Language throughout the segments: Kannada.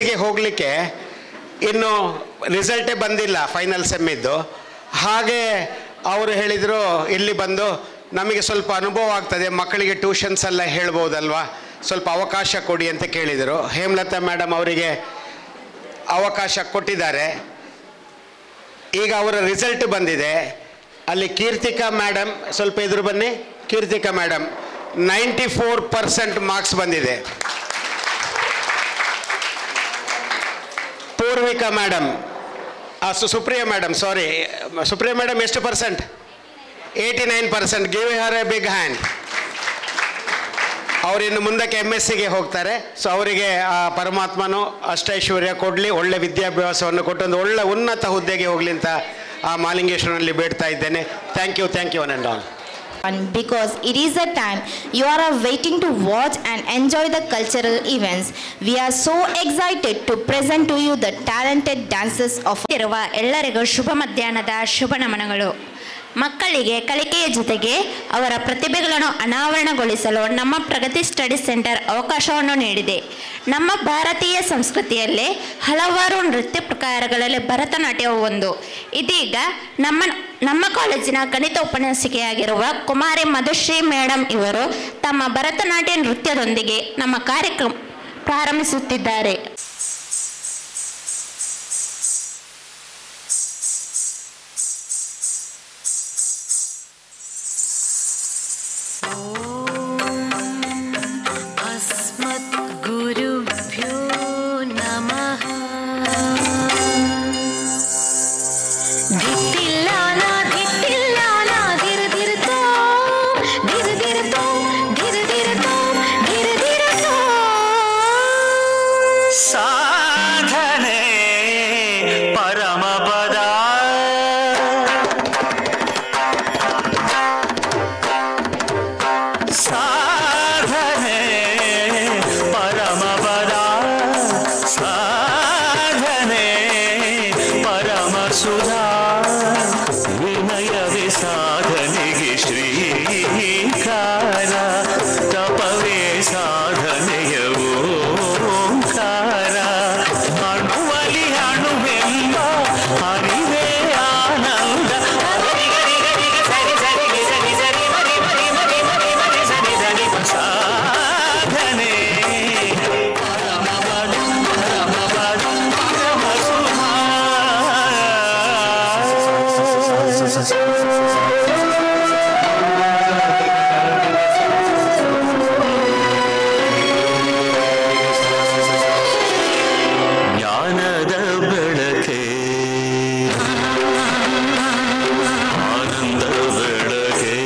ಗೆ ಹೋಗಲಿಕ್ಕೆ ಇನ್ನು ರಿಸಲ್ಟೇ ಬಂದಿಲ್ಲ ಫೈನಲ್ ಸೆಮ್ಮಿದ್ದು ಹಾಗೆ ಅವರು ಹೇಳಿದರು ಇಲ್ಲಿ ಬಂದು ನಮಗೆ ಸ್ವಲ್ಪ ಅನುಭವ ಆಗ್ತದೆ ಮಕ್ಕಳಿಗೆ ಟ್ಯೂಷನ್ಸ್ ಎಲ್ಲ ಹೇಳ್ಬೋದಲ್ವಾ ಸ್ವಲ್ಪ ಅವಕಾಶ ಕೊಡಿ ಅಂತ ಕೇಳಿದರು ಹೇಮಲತಾ ಮೇಡಮ್ ಅವರಿಗೆ ಅವಕಾಶ ಕೊಟ್ಟಿದ್ದಾರೆ ಈಗ ಅವರ ರಿಸಲ್ಟ್ ಬಂದಿದೆ ಅಲ್ಲಿ ಕೀರ್ತಿಕಾ ಮೇಡಮ್ ಸ್ವಲ್ಪ ಎದುರು ಬನ್ನಿ Keerthika madam ninety four percent marks ಬಂದಿದೆ Purvika madam Supriya madam sorry Supriya madam ಎಷ್ಟು percent eighty nine percent give her a big hand ಅವ್ರು ಇನ್ನು ಮುಂದಕ್ಕೆ ಎಮ್ ಎಸ್ ಸಿಗೆ ಹೋಗ್ತಾರೆ ಸೊ ಅವರಿಗೆ ಆ ಪರಮಾತ್ಮನು ಅಷ್ಟೈಶ್ವರ್ಯ ಕೊಡಲಿ ಒಳ್ಳೆ ವಿದ್ಯಾಭ್ಯಾಸವನ್ನು ಕೊಟ್ಟು ಒಂದು ಒಳ್ಳೆ ಉನ್ನತ ಹುದ್ದೆಗೆ ಹೋಗಲಿ ಅಂತ ಆ ಮಾಲಿಂಗೇಶ್ವರನಲ್ಲಿ ಬೇಡ್ತಾ ಇದ್ದೇನೆ thank you thank you one and all And because it is a time you are waiting to watch and enjoy the cultural events. We are so excited to present to you the talented dancers of ಇರುವ ಎಲ್ಲರಿಗೂ ಶುಭ ಮಧ್ಯಾಹ್ನದ ಶುಭ ನಮನಗಳು ಮಕ್ಕಳಿಗೆ ಕಲಿಕೆಯ ಜೊತೆಗೆ ಅವರ ಪ್ರತಿಭೆಗಳನ್ನು ಅನಾವರಣಗೊಳಿಸಲು ನಮ್ಮ ಪ್ರಗತಿ ಸ್ಟಡಿ ಸೆಂಟರ್ ಅವಕಾಶವನ್ನು ನೀಡಿದೆ ನಮ್ಮ ಭಾರತೀಯ ಸಂಸ್ಕೃತಿಯಲ್ಲಿ ಹಲವಾರು ನೃತ್ಯ ಪ್ರಕಾರಗಳಲ್ಲಿ ಭರತನಾಟ್ಯವು ಒಂದು ಇದೀಗ ನಮ್ಮ ನಮ್ಮ ಕಾಲೇಜಿನ ಗಣಿತ ಉಪನ್ಯಾಸಿಕೆಯಾಗಿರುವ ಕುಮಾರಿ ಮಧುಶ್ರೀ ಮೇಡಮ್ ಇವರು ತಮ್ಮ ಭರತನಾಟ್ಯ ನೃತ್ಯದೊಂದಿಗೆ ನಮ್ಮ ಕಾರ್ಯಕ್ರಮ ಪ್ರಾರಂಭಿಸುತ್ತಿದ್ದಾರೆ अस्मद्गुरुभ्यो नमः धित्तिल्लान धित्तिल्लान धिर धिरतो धिर धिरतो धिर धिरतो धिर धिरतो ಸಾಧನೆ ಪರಮಪದ ಸಾಧನೆ ಪರಮಪದ ಸಾಧನೆ ಪರಮ ಸುಧಾ ವಿನಯವೇ ಸಾಧನೆಗೆ ಶ್ರೀಕಾರ ತಪವೇ ಸಾಧನೆಯ ಓಂಕಾರ ಅಣುವಲಿ ಅಣುವೆಂಬ ಅರಿವೇ ಆನಂದ ಗರಿ ಗರಿ ಗರಿ ಗ ಸರಿ ಸರಿ ಗಿ ಸರಿ ಸರಿ ಮರಿ ಮರಿ ಮರಿ ಮರಿ ಮರಿ ಸರಿ ಸರಿ ಪ ಸಾಧನೆ ಪರಮಪದ ಪರಮಪದ ಪರಮ ಸುಧಾ ಜ್ಞಾನದ ಬೆಳಕೆ ಆನಂದ ಬೆಳಕೆ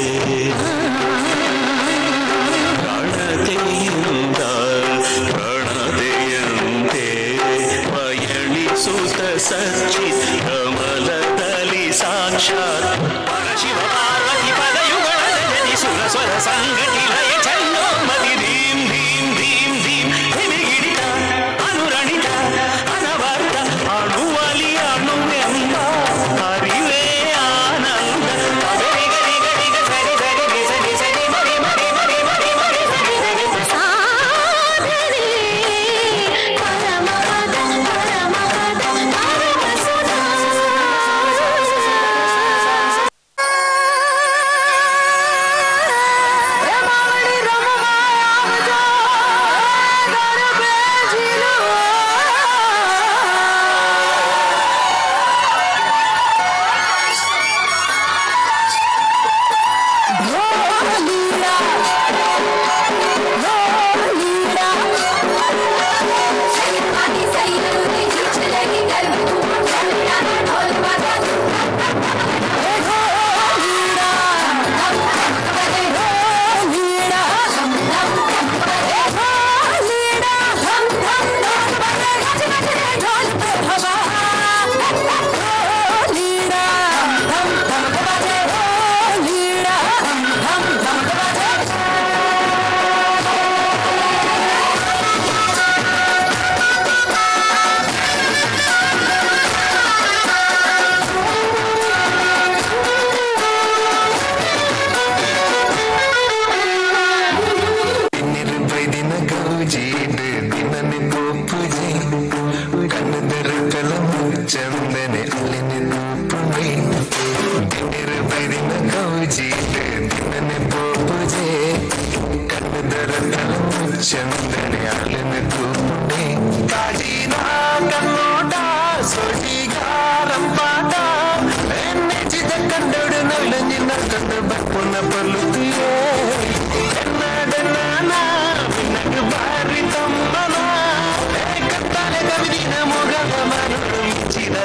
ಪ್ರಣತೆಯಿಂದ ಪ್ರಣತೆಯಂತೆ ಪಯಣಿಸುತ್ತ ಸಚ್ಚಿತ್ ಕಮಲದಲ್ಲಿ ಸಾಕ್ಷಾತ್ ಪರಶಿವ ಪಾರ್ವತಿ ಪದಯುಗಳ ಜನಿಸುರ ಸ್ವರ ಸಂಗತಿ ಲಯ ಚನ್ನೋಮತಿ ಧೀಂ ಧೀಂ ಧೀಂ ಧೀಂ ಹಿಮಿಗಿಡಿತ ಅನುರಣಿತ ಅನವರ್ತ ಅಣುವಲಿ ಅಣುವೆಂಬ ಅರಿವೇ ಆನಂದ ಗರಿ ಗರಿ ಗರಿ ಗ ಸರಿ ಸರಿ ಗಿ ಸರಿ ಸರಿ ಮರಿ ಮರಿ ಮರಿ ಮರಿ ಮರಿ ಸರಿ ಸರಿ ಪ ಸಾಧನೆ ಪರಮಪದ ಪರಮಪದ ಪರಮ ಸುಧಾ ರಮಾ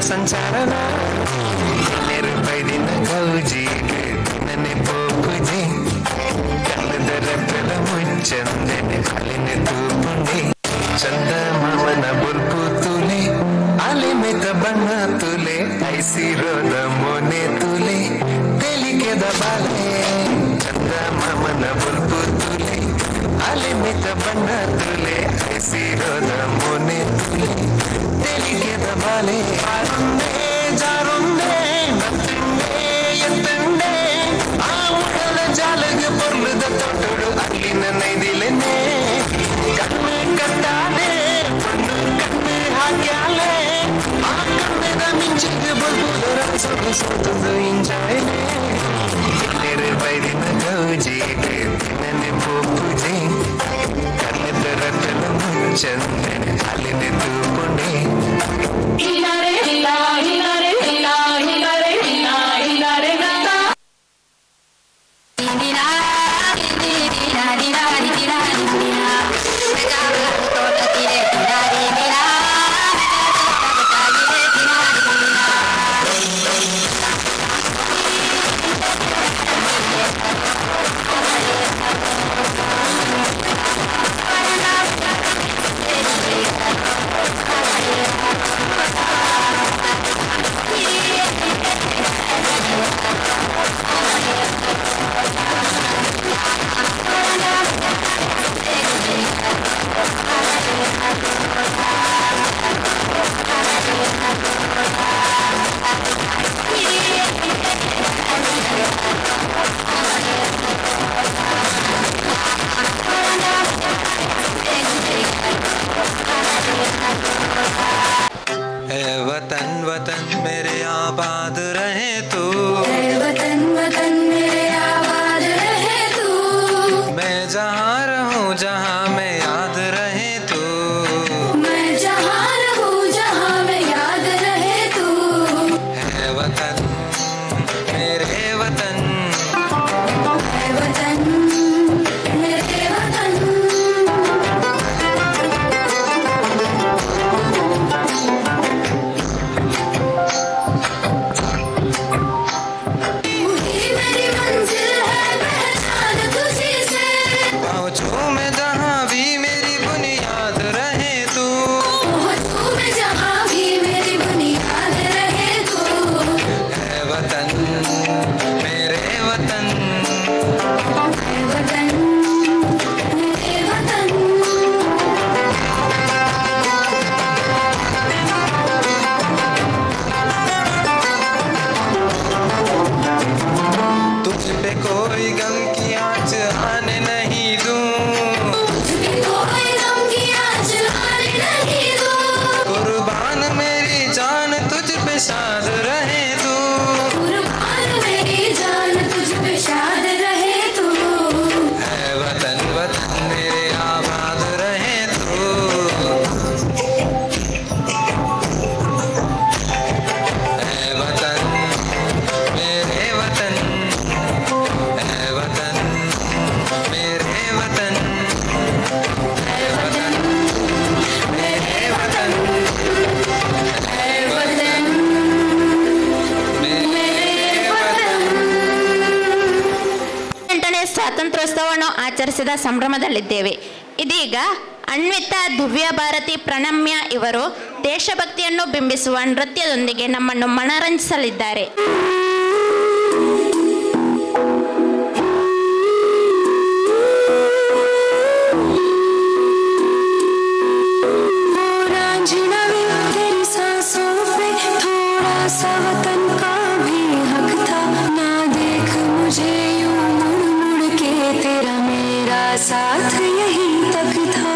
ಸಂಚಾರನ ನೆರುಪೈದಿನ ಕೌಜಿ ನನ್ನೆ ಪೋಪುಜಿ ಕಲ್ಲದ ರಬ್ಬಲ ಮುಚ್ಚಂದೆನೆ ಹಾಲಿನ ತೂಪುಂಡಿ ಚಂದ ಮಾಮನ ಬುಲ್ಪು ತುಲೆ ಅಲೆ ಮೆತ ಬಣ್ಣ ತುಲೆ ಐಸಿರೋದ ಮೊನೆ ತುಲೆ ತೆಲಿಗೆದ ಬಾಲೆ ಚಂದ ಮಾಮನ ಬುಲ್ಪು ತುಲೆ ಅಲೆ ಮೆತ ಬಣ್ಣ ತುಲೆ ಐಸಿರೋದ ಮೊನೆ ತುಲೆ ತೆಲಿಗೆದ ಬಾಲೆ ಆರುಂಡೆ ಜಾರುಂಡೆ ನತ್ತುಂಡೆ ಎತ್ತುಂಡೆ ಆ ಉಡಲ ಜಾಲಗ ಪೊರ್ಲದ ತೊಟ್ಟುಡು ಅಲ್ಲಿನ ನೈದಿಲೆನೆ ಕಣ್ಣು ಕಟ್ಟಾದೆ ಕಣ್ಣು ಕಣ್ಣು ಹಾಕ್ಯಾಲೆ ಆ ಕಣ್ಣದ ಮಿಂಚಿಗೆ ಬಲ್ಬುದರ ಸೊಗು ಸೊಗು ಇಂಜಾಯ್ಲೆ ಎಲ್ಲೆರೆ ಬೈದಿನ ಗೌಜಿ ನನ್ನೆ ಪೋಪುಜಿ ಕಣ್ಣದ ರಟ್ಟಲ ಮುಚ್ಚಂದನೆ ಅಲ್ಲಿನ ತೂಪುಂಡೆ है वतन वतन मेरे आबाद रहे तू वतन वतन मेरे आबाद रहे तू मैं जहाँ रहूँ जहाँ मैं याद रहे तू मैं जहाँ रहूँ जहाँ मैं याद रहे तू है वतन मेरे वतन है वतन मेरे वतन यही मेरी मंजिल है पहचान तुझी से पहुँचूँ मैं जहाँ भी मेरी बुनियाद रहे तू पहुँचूं मैं जहाँ भी मेरी बुनियाद रहे तू है वतन मेरे वतन है वतन मेरे वतन तुझ पे कोई गम की आँच आने नहीं दूँ तुझे कोई गम की आँच आने नहीं दूँ कुर्बान मेरी जान तुझ पे शाद रहे तू कुर्बान मेरी जान तुझ पे शाद रहे तू है वतन वतन मेरे आबाद रहे तू है वतन मेरे वतन है वतन मेरे वतन है वतन मेरे वतन है वतन मेरे वतन ಎಂಟನೇ ಸ್ವಾತಂತ್ರ್ಯೋತ್ಸವವನ್ನು ಆಚರಿಸಿದ ಸಂಭ್ರಮದಲ್ಲಿದ್ದೇವೆ ಇದೀಗ ಅನ್ವಿತಾ ದಿವ್ಯ ಭಾರತಿ ಪ್ರಣಮ್ಯ ಇವರು ದೇಶಭಕ್ತಿಯನ್ನು ಬಿಂಬಿಸುವ ನೃತ್ಯದೊಂದಿಗೆ ನಮ್ಮನ್ನು ಮನರಂಜಿಸಲಿದ್ದಾರೆ रांझना भी तेरी सांसों पे थोड़ा सा वतन का भी हक था ना देख मुझे यूं मुड़ मुड़ के तेरा मेरा साथ यही तक था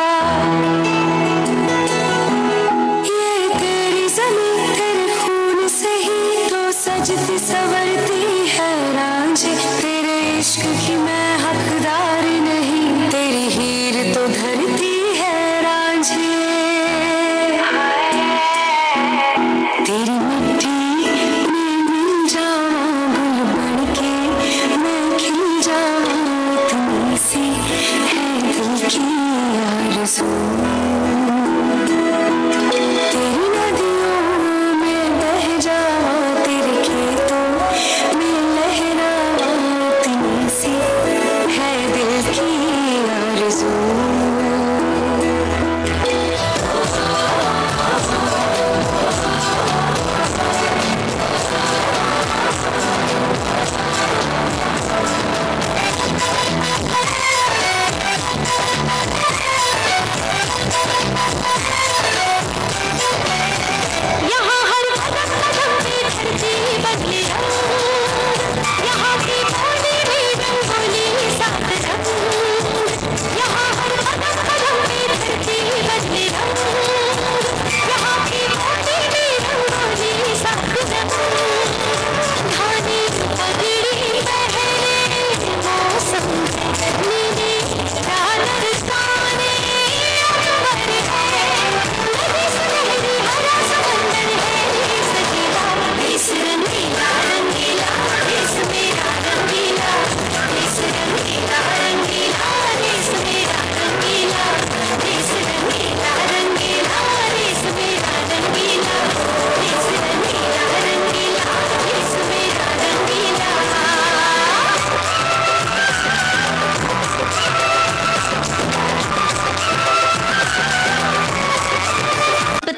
ये तेरी जमीन तेरे खून से ही तो सजती सवरती है रांझे तेरे इश्क की मैं हकदार नहीं तेरी हीर तो धरती है रांझे तेरी मिट्टी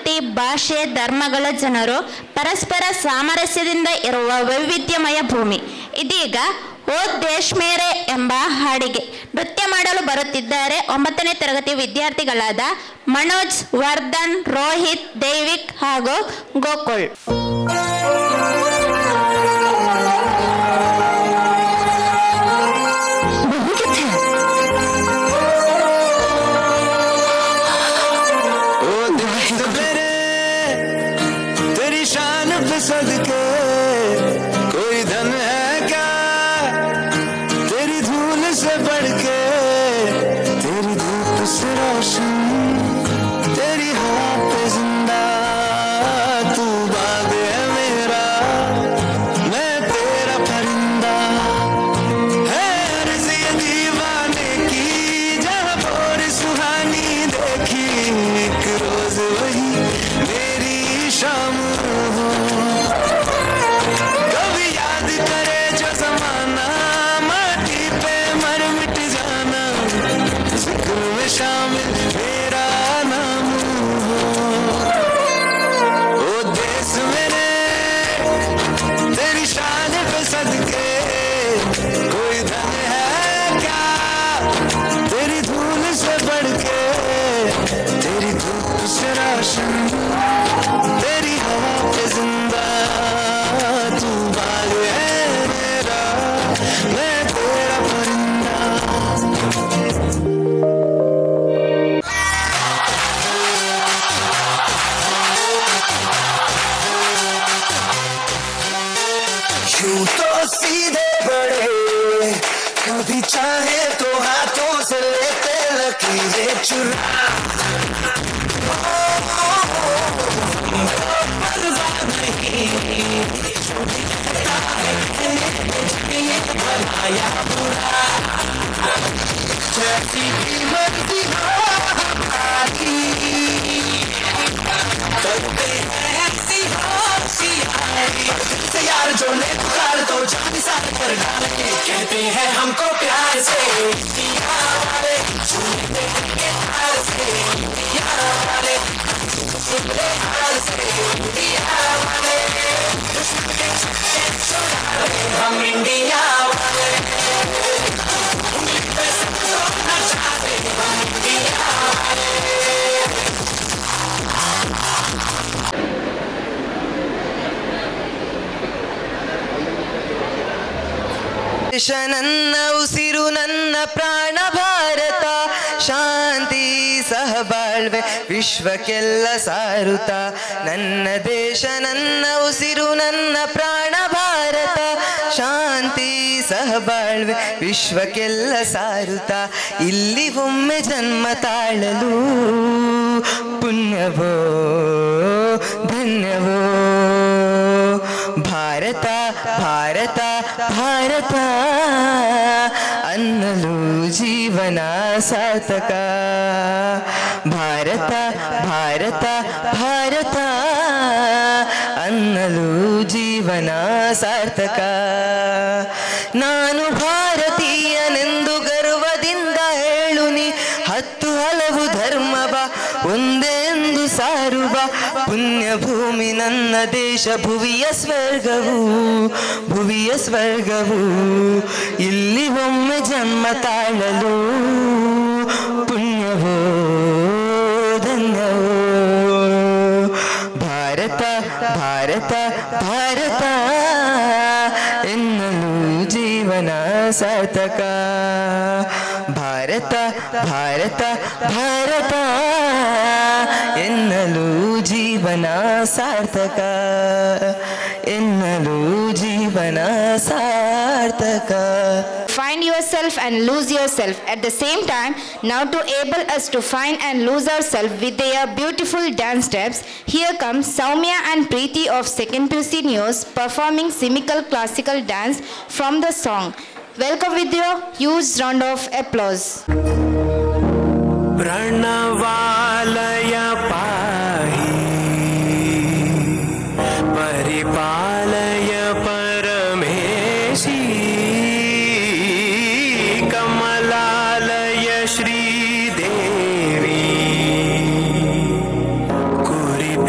ಜಾತಿ ಭಾಷೆ ಧರ್ಮಗಳ ಜನರು ಪರಸ್ಪರ ಸಾಮರಸ್ಯದಿಂದ ಇರುವ ವೈವಿಧ್ಯಮಯ ಭೂಮಿ ಇದೀಗ ಓ ದೇಶ್ ಮೇರೆ ಎಂಬ ಹಾಡಿಗೆ ನೃತ್ಯ ಮಾಡಲು ಬರುತ್ತಿದ್ದಾರೆ ಒಂಬತ್ತನೇ ತರಗತಿ ವಿದ್ಯಾರ್ಥಿಗಳಾದ ಮನೋಜ್ ವರ್ಧನ್ ರೋಹಿತ್ ದೈವಿಕ್ ಹಾಗೂ ಗೋಕುಲ್ ओ दोस्त मेरे तेरी शान पे सदके कोई धन है क्या तेरी धूल से बढ़ के तेरी धूप से रोशन तेरी हवा पे जिंदा तू बाग है मेरा मैं तेरा परिंदा है अर्ज़ ये दीवाने की जहाँ और सुहानी देखी एक रोज वही मेरी शाम हो कभी याद करे जो जमाना माटी पे मर मिट जाना जिक्र में शामिल मेरा नाम हो ओ देश मेरे तेरी शान पे सदके कोई धन है क्या तेरी धूल से बढ़ के तेरी धूप से रोशन तेरी हवा पे जिंदा तू बाग है मेरा मैं तेरा परिंदा यूं तो सीधे बड़े कभी चाहे तो हाथों से लेते लकीरें चुरा जैसी भी मर्जी हो हमारी करते हैं ऐसी होशियारी से यार जो ले पुकार तो जान सार कर डाले कहते हैं हमको प्यार से दिया वाले छूते हैं प्यार से दिया वाले छूते हार से दिया वाले दुश्मन के छक्के छुड़ा ले हम इंडिया वाले उंगली पे सबको नचाते हम इंडिया वाले ದೇಶ ನನ್ನ ಉಸಿರು ನನ್ನ ಪ್ರಾಣ ಭಾರತ ಶಾಂತಿ ಸಹಬಾಳ್ವೆ ವಿಶ್ವಕ್ಕೆಲ್ಲ ಸಾರುತ್ತ ನನ್ನ ದೇಶ ನನ್ನ ಉಸಿರು ನನ್ನ ಪ್ರಾಣ ಭಾರತ ಶಾಂತಿ ಸಹಬಾಳ್ವೆ ವಿಶ್ವಕ್ಕೆಲ್ಲ ಸಾರುತ್ತ ಇಲ್ಲಿ ಒಮ್ಮೆ ಜನ್ಮ ತಾಳಲು ಪುಣ್ಯವೋ ಧನ್ಯವೋ ಭಾರತ ಭಾರತ ಭಾರತ ಅನ್ನಲು ಜೀವನ ಸಾರ್ಥಕ ಭಾರತ ಭಾರತ ಭಾರತ ಅನ್ನಲು ಜೀವನ ಸಾರ್ಥಕ ನಾನು ಭಾರತೀಯನೆಂದು ಗರ್ವದಿಂದ ಹೇಳು ನೀ ಹತ್ತು ಹಲವು ಧರ್ಮವ ಒಂದೆಂದು ಸಾರುವ ಪುಣ್ಯ ಭೂಮಿ ನನ್ನ ದೇಶ ಭುವಿಯ ಸ್ವರ್ಗವು ಭುವಿಯ ಸ್ವರ್ಗವು ಇಲ್ಲಿ ಒಮ್ಮೆ ಜನ್ಮ ತಾಳಲು ಪುಣ್ಯವೋ ಧನ್ಯವೋ ಭಾರತ ಭಾರತ ಭಾರತ ಎನ್ನಲು ಜೀವನ ಸಾರ್ಥಕ ಭಾರತ ಭಾರತ ಭಾರತ ಎನ್ನಲು ಜೀವನ ಸಾರ್ಥಕ ಎನ್ನಲು ಜೀವನ ಸಾರ್ಥಕ Find yourself and lose yourself at the same time. Now to able us to find and lose ourselves with their beautiful dance steps, here comes Soumya and Preeti of 2nd PC News performing Simical classical dance from the song. Welcome with your huge round of applause. प्रणवालय पाहि परिपालय परमेशी कमलालय श्रीदेवी कुरि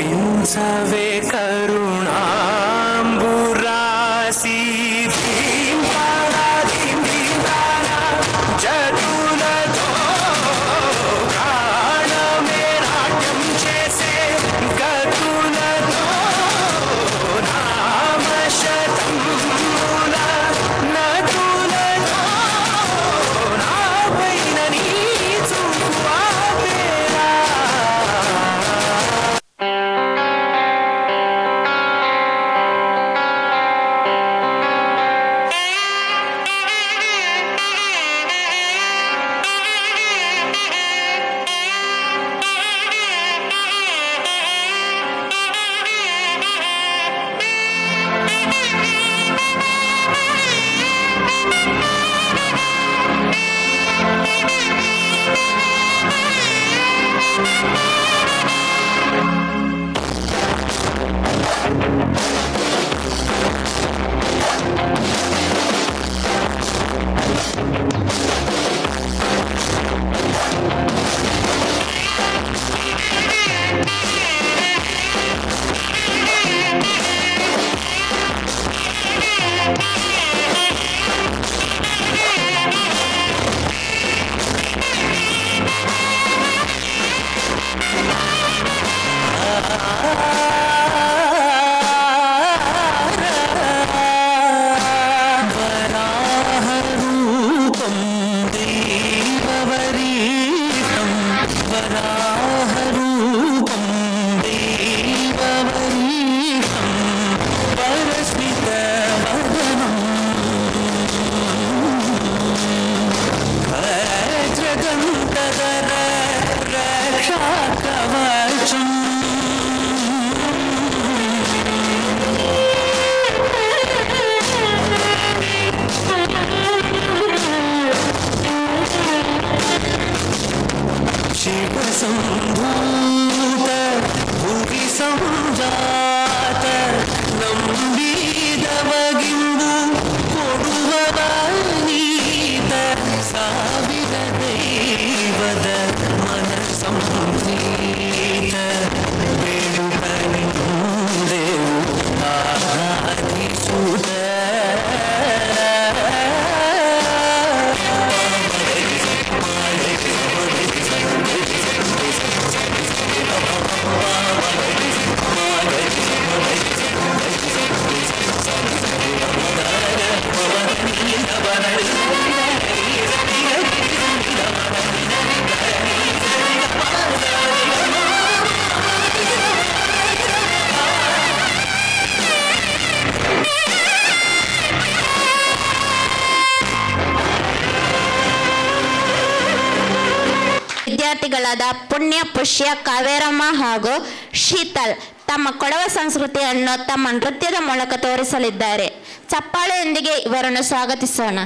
ಮಕ್ಕಳಾದ ಪುಣ್ಯ ಪುಷ್ಯ ಕಾವೇರಮ್ಮ ಹಾಗೂ ಶೀತಲ್ ತಮ್ಮ ಕೊಡವ ಸಂಸ್ಕೃತಿಯನ್ನು ತಮ್ಮ ನೃತ್ಯದ ಮೂಲಕ ತೋರಿಸಲಿದ್ದಾರೆ ಚಪ್ಪಾಳೆಯೊಂದಿಗೆ ಇವರನ್ನು ಸ್ವಾಗತಿಸೋಣ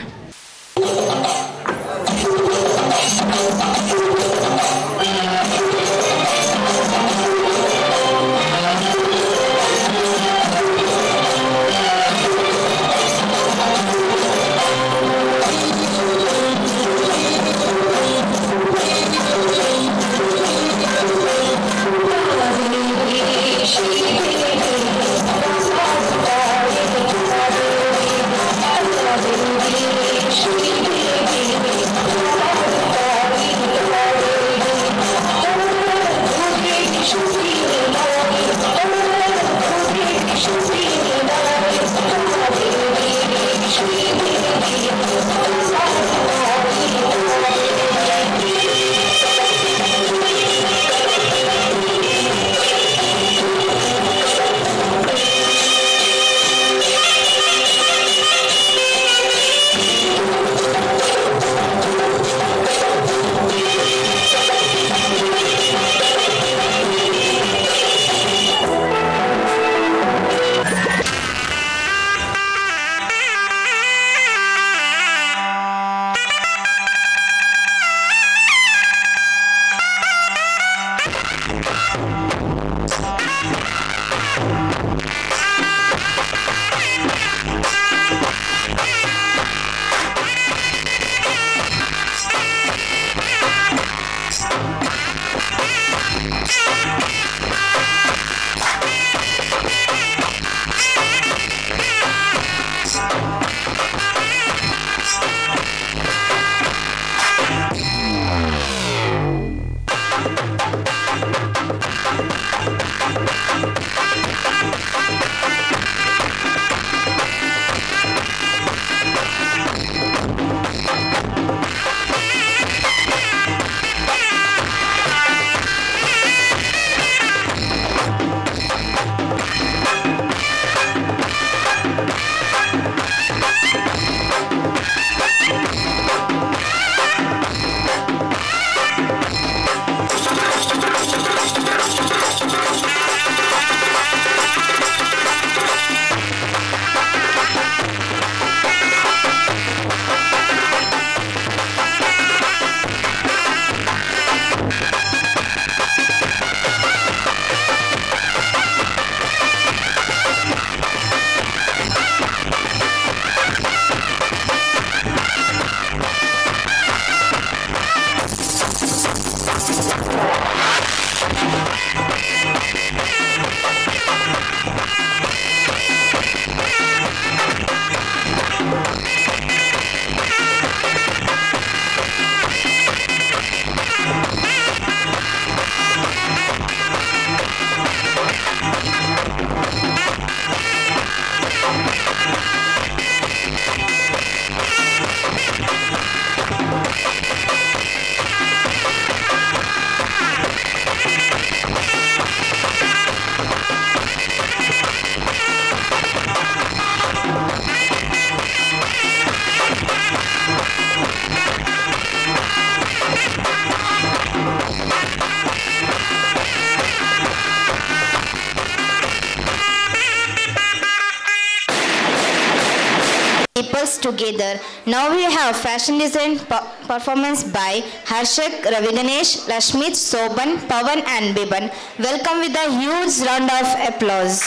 peoples together. Now we have fashion design per- performance by Harshak, Raviganesh, Lashmit, Soban, Pavan and Biban. Welcome with a huge round of applause.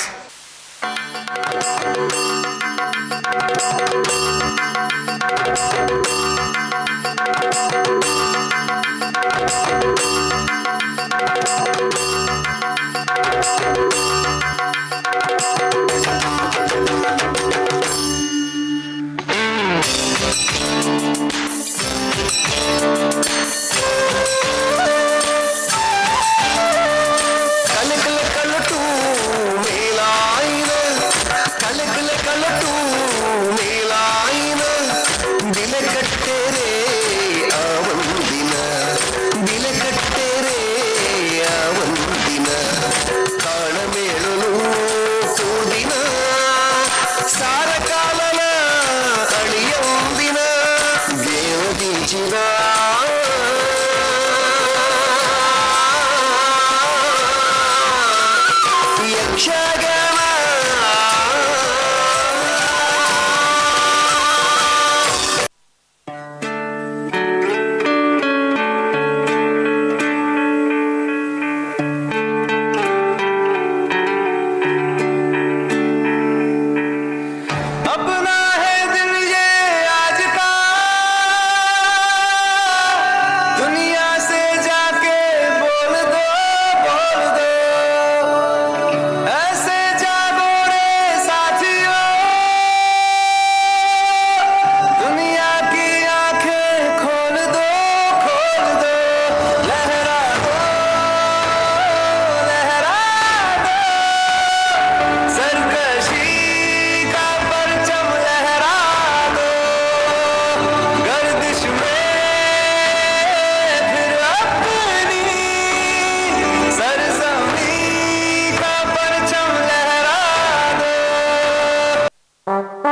ಕಲಕಲ ಕಲಟು ಮೇಲಾಯಿನ ಕಲಕಲ ಕಲಟು ಮೇಲಾಯಿನ ಬಿಲೆ ಕಟ್ಟೆರೆ ಆವಂದಿನ ಬಿಲೆ ಕಟ್ಟೆ अपना है दिल ये आज का दुनिया से जाके बोल दो बोल दो ऐसे जागो रे साथियों दुनिया की आंखें खोल दो खोल दो लहरा दो लहरा दो सरकशी का परचम लहरा दो गर्दिश में फिर अपनी सरजमी का परचम लहरा दो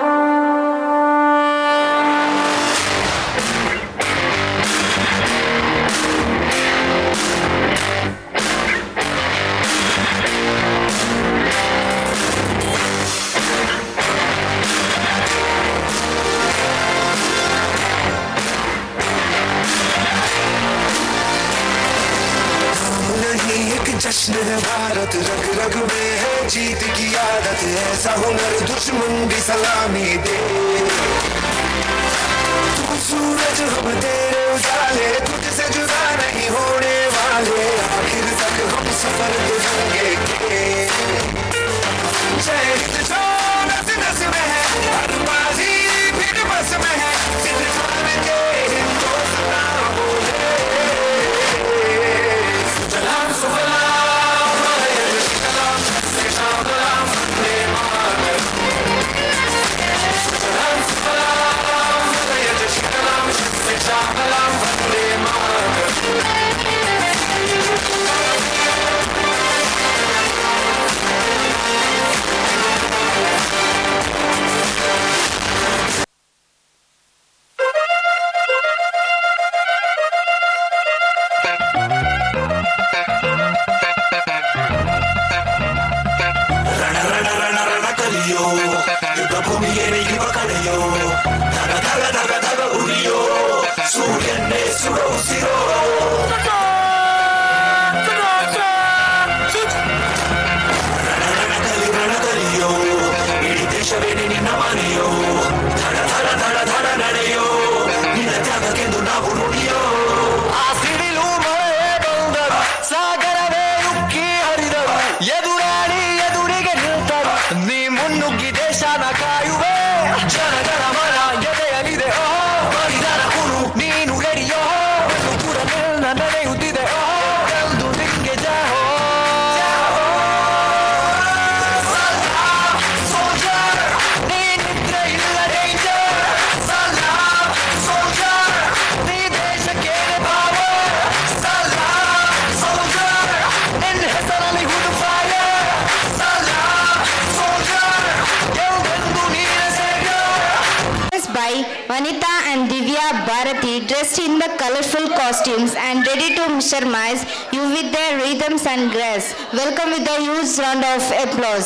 नहीं एक जश्न है भारत रग रग में है जीत की आदत ऐसा हुनर दुश्मन भी सलामी दे तू सूरज हम तेरे उजाले तुझसे जुदा नहीं होने वाले आखिर तक हम सफर दिखाएंगे के जय हिंद जो नस नस में है हर बाजी फिर बस में है सिर खान के हिंदुस्तान बोले सलाम सलाम सलाम सलाम वंदे मातरम सलाम सलाम सलाम सलाम वंदे मातरम ರಣ ರಣ ರಣ ರಣ ಕಲಿಯೋ ಯುದ್ಧ ಭೂಮಿಯೇನೆ ಯುವ ಕಳೆಯೋ ಧಗ ಧಗ ಧಗ ಧಗ ಉರಿಯೋ ಸೂರ್ಯನ್ನೇ ಸುಡೋ ಉಸಿರೋ ರಣ ರಣ ಕಲಿ ರಣ ಕಲಿಯೋ ಇಡೀ ದೇಶವೇನೆ ನಿನ್ನ ಮನೆಯೋ ಧಡ ಧಡ ಧಡ ಧಡ ನಡೆಯೋ ನಿನ್ನ ತ್ಯಾಗಕ್ಕೆಂದು ನಾವು ನುಡಿಯೋ ಆ ಸಿಡಿಲು ಮಳೆ ಬಂದರು ಸಾಗರವೇ ಉಕ್ಕಿ ಹರಿದರು ಎದುರಾಳಿ ಎದುರಿಗೆ ನಿಲ್ತರು ನೀ ಮುನ್ನುಗ್ಗಿ ದೇಶನ ಕಾಯುವೆ ಜನಗಳ ಮನ ಎದೆಯಲಿದೆ ಓ ಮರಿದರ ಕುರು ನೀನು ಎಡಿಯೋ ಕೂಡ ನಿನ್ನ ನಡೆಯುತ್ತಿದೆ ಓ ಎಂದು ನಿಂಗೆ ಜಾಹೋ ಸೋಲ್ಜರ್ ನೀ ನಿದ್ರೆ ಇಲ್ಲ ಡೇಂಜರ್ ಸಲಾಮ್ ಸೋಲ್ಜರ್ ನೀ ದೇಶಕ್ಕೆ ಪವರ್ ಸಲಾಮ್ ಸೋಲ್ಜರ್ ನಿನ್ನ ಹೆಸರಲ್ಲಿ ಹುಡು ಫೈರ್ ಸಲಾಮ್ ಸೋಲ್ಜರ್ ಎಲ್ಲೆಂದು ನೀನೆ ಸೇವ್ಯರ್ by Vanita and Divya Bharati dressed in the colorful costumes and ready to mesmerize you with their rhythms and grace. Welcome with a huge round of applause.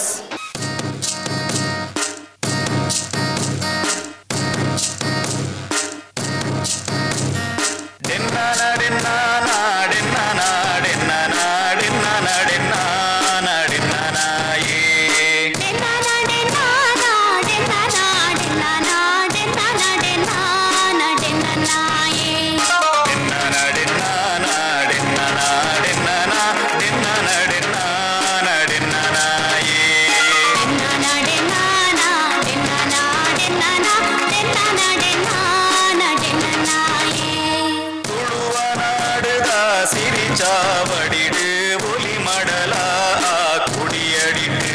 சிரி சாவடிடு ஒலி மடலா குடியடிட்டு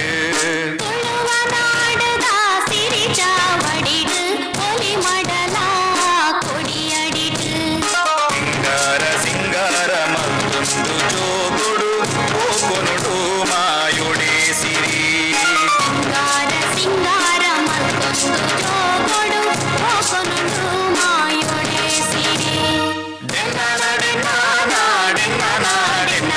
ಸಿಂಗಾರ ಸಿಂಗಾರ ಮತ್ತೊಂದು ಜೋಗುಡು ಓಕೊನುಡು ಮಾಯುಡೆ ಸಿರಿ ಡೆನ್ನನ ಡೆನ್ನನ ಡೆನ್ನನ ಡೆನ್ನನ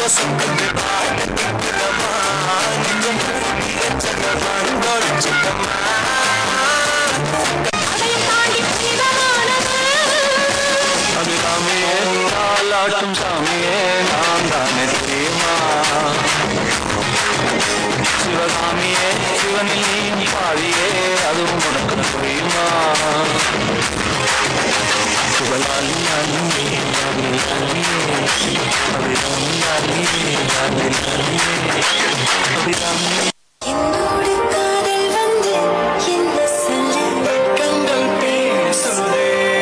ಸಂಕತೆ ಬಾಟ அபிராமியே நாளாட்டும் சாமியே நான் தானே தெரியுமா சிவகாமியே சிவனில் நீ பாதியே அதுவும் உனக்கு புரியுமா சிவலாலி அண்ணே அபிராமியே அபிராமி அண்ணே அபிராமியே அபிராமியே என்னோடு காதல் வந்து என்ன சொல்ல கண்கள் பேசுதே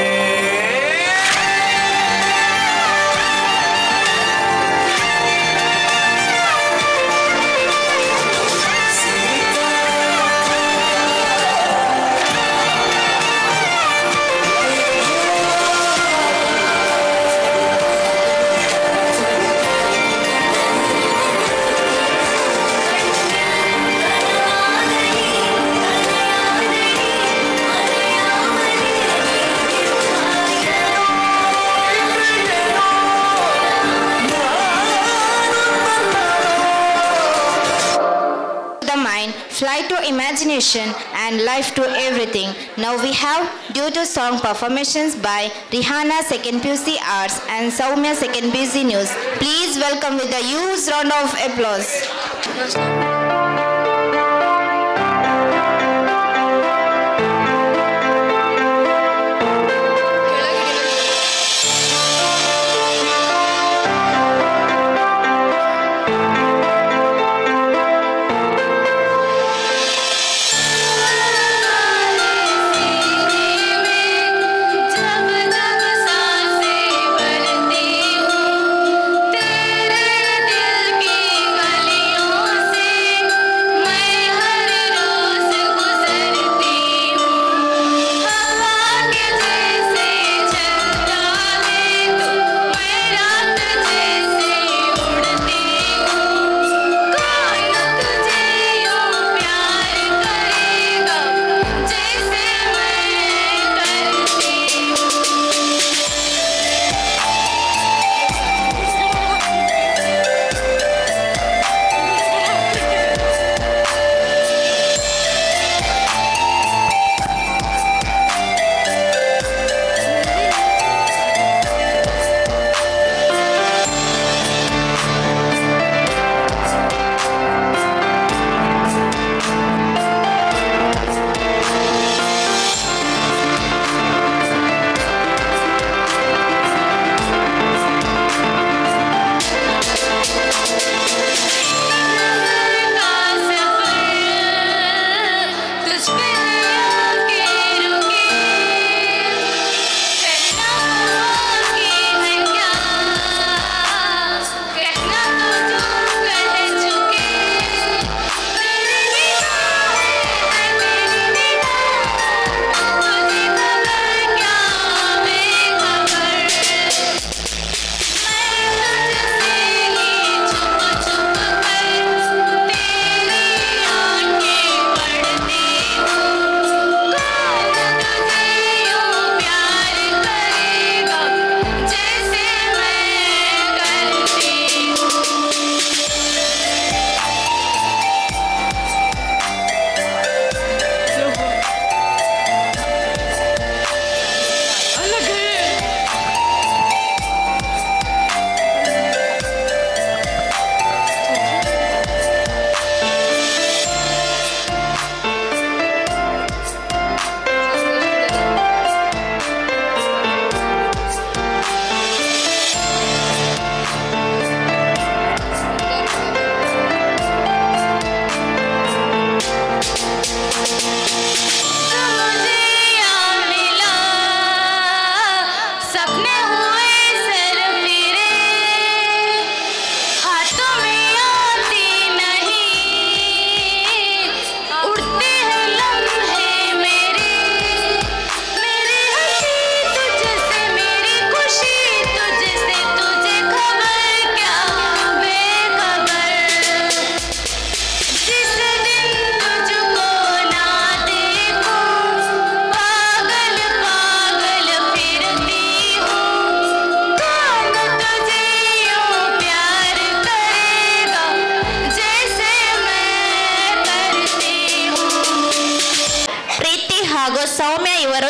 the mind, fly to imagination, and life to everything. Now we have due to song performances by Rihanna Second PUC Arts and Saumya Second PUC News. Please welcome with a huge round of applause. जब जब सांसें भरती हूँ तेरे दिल की गलियों से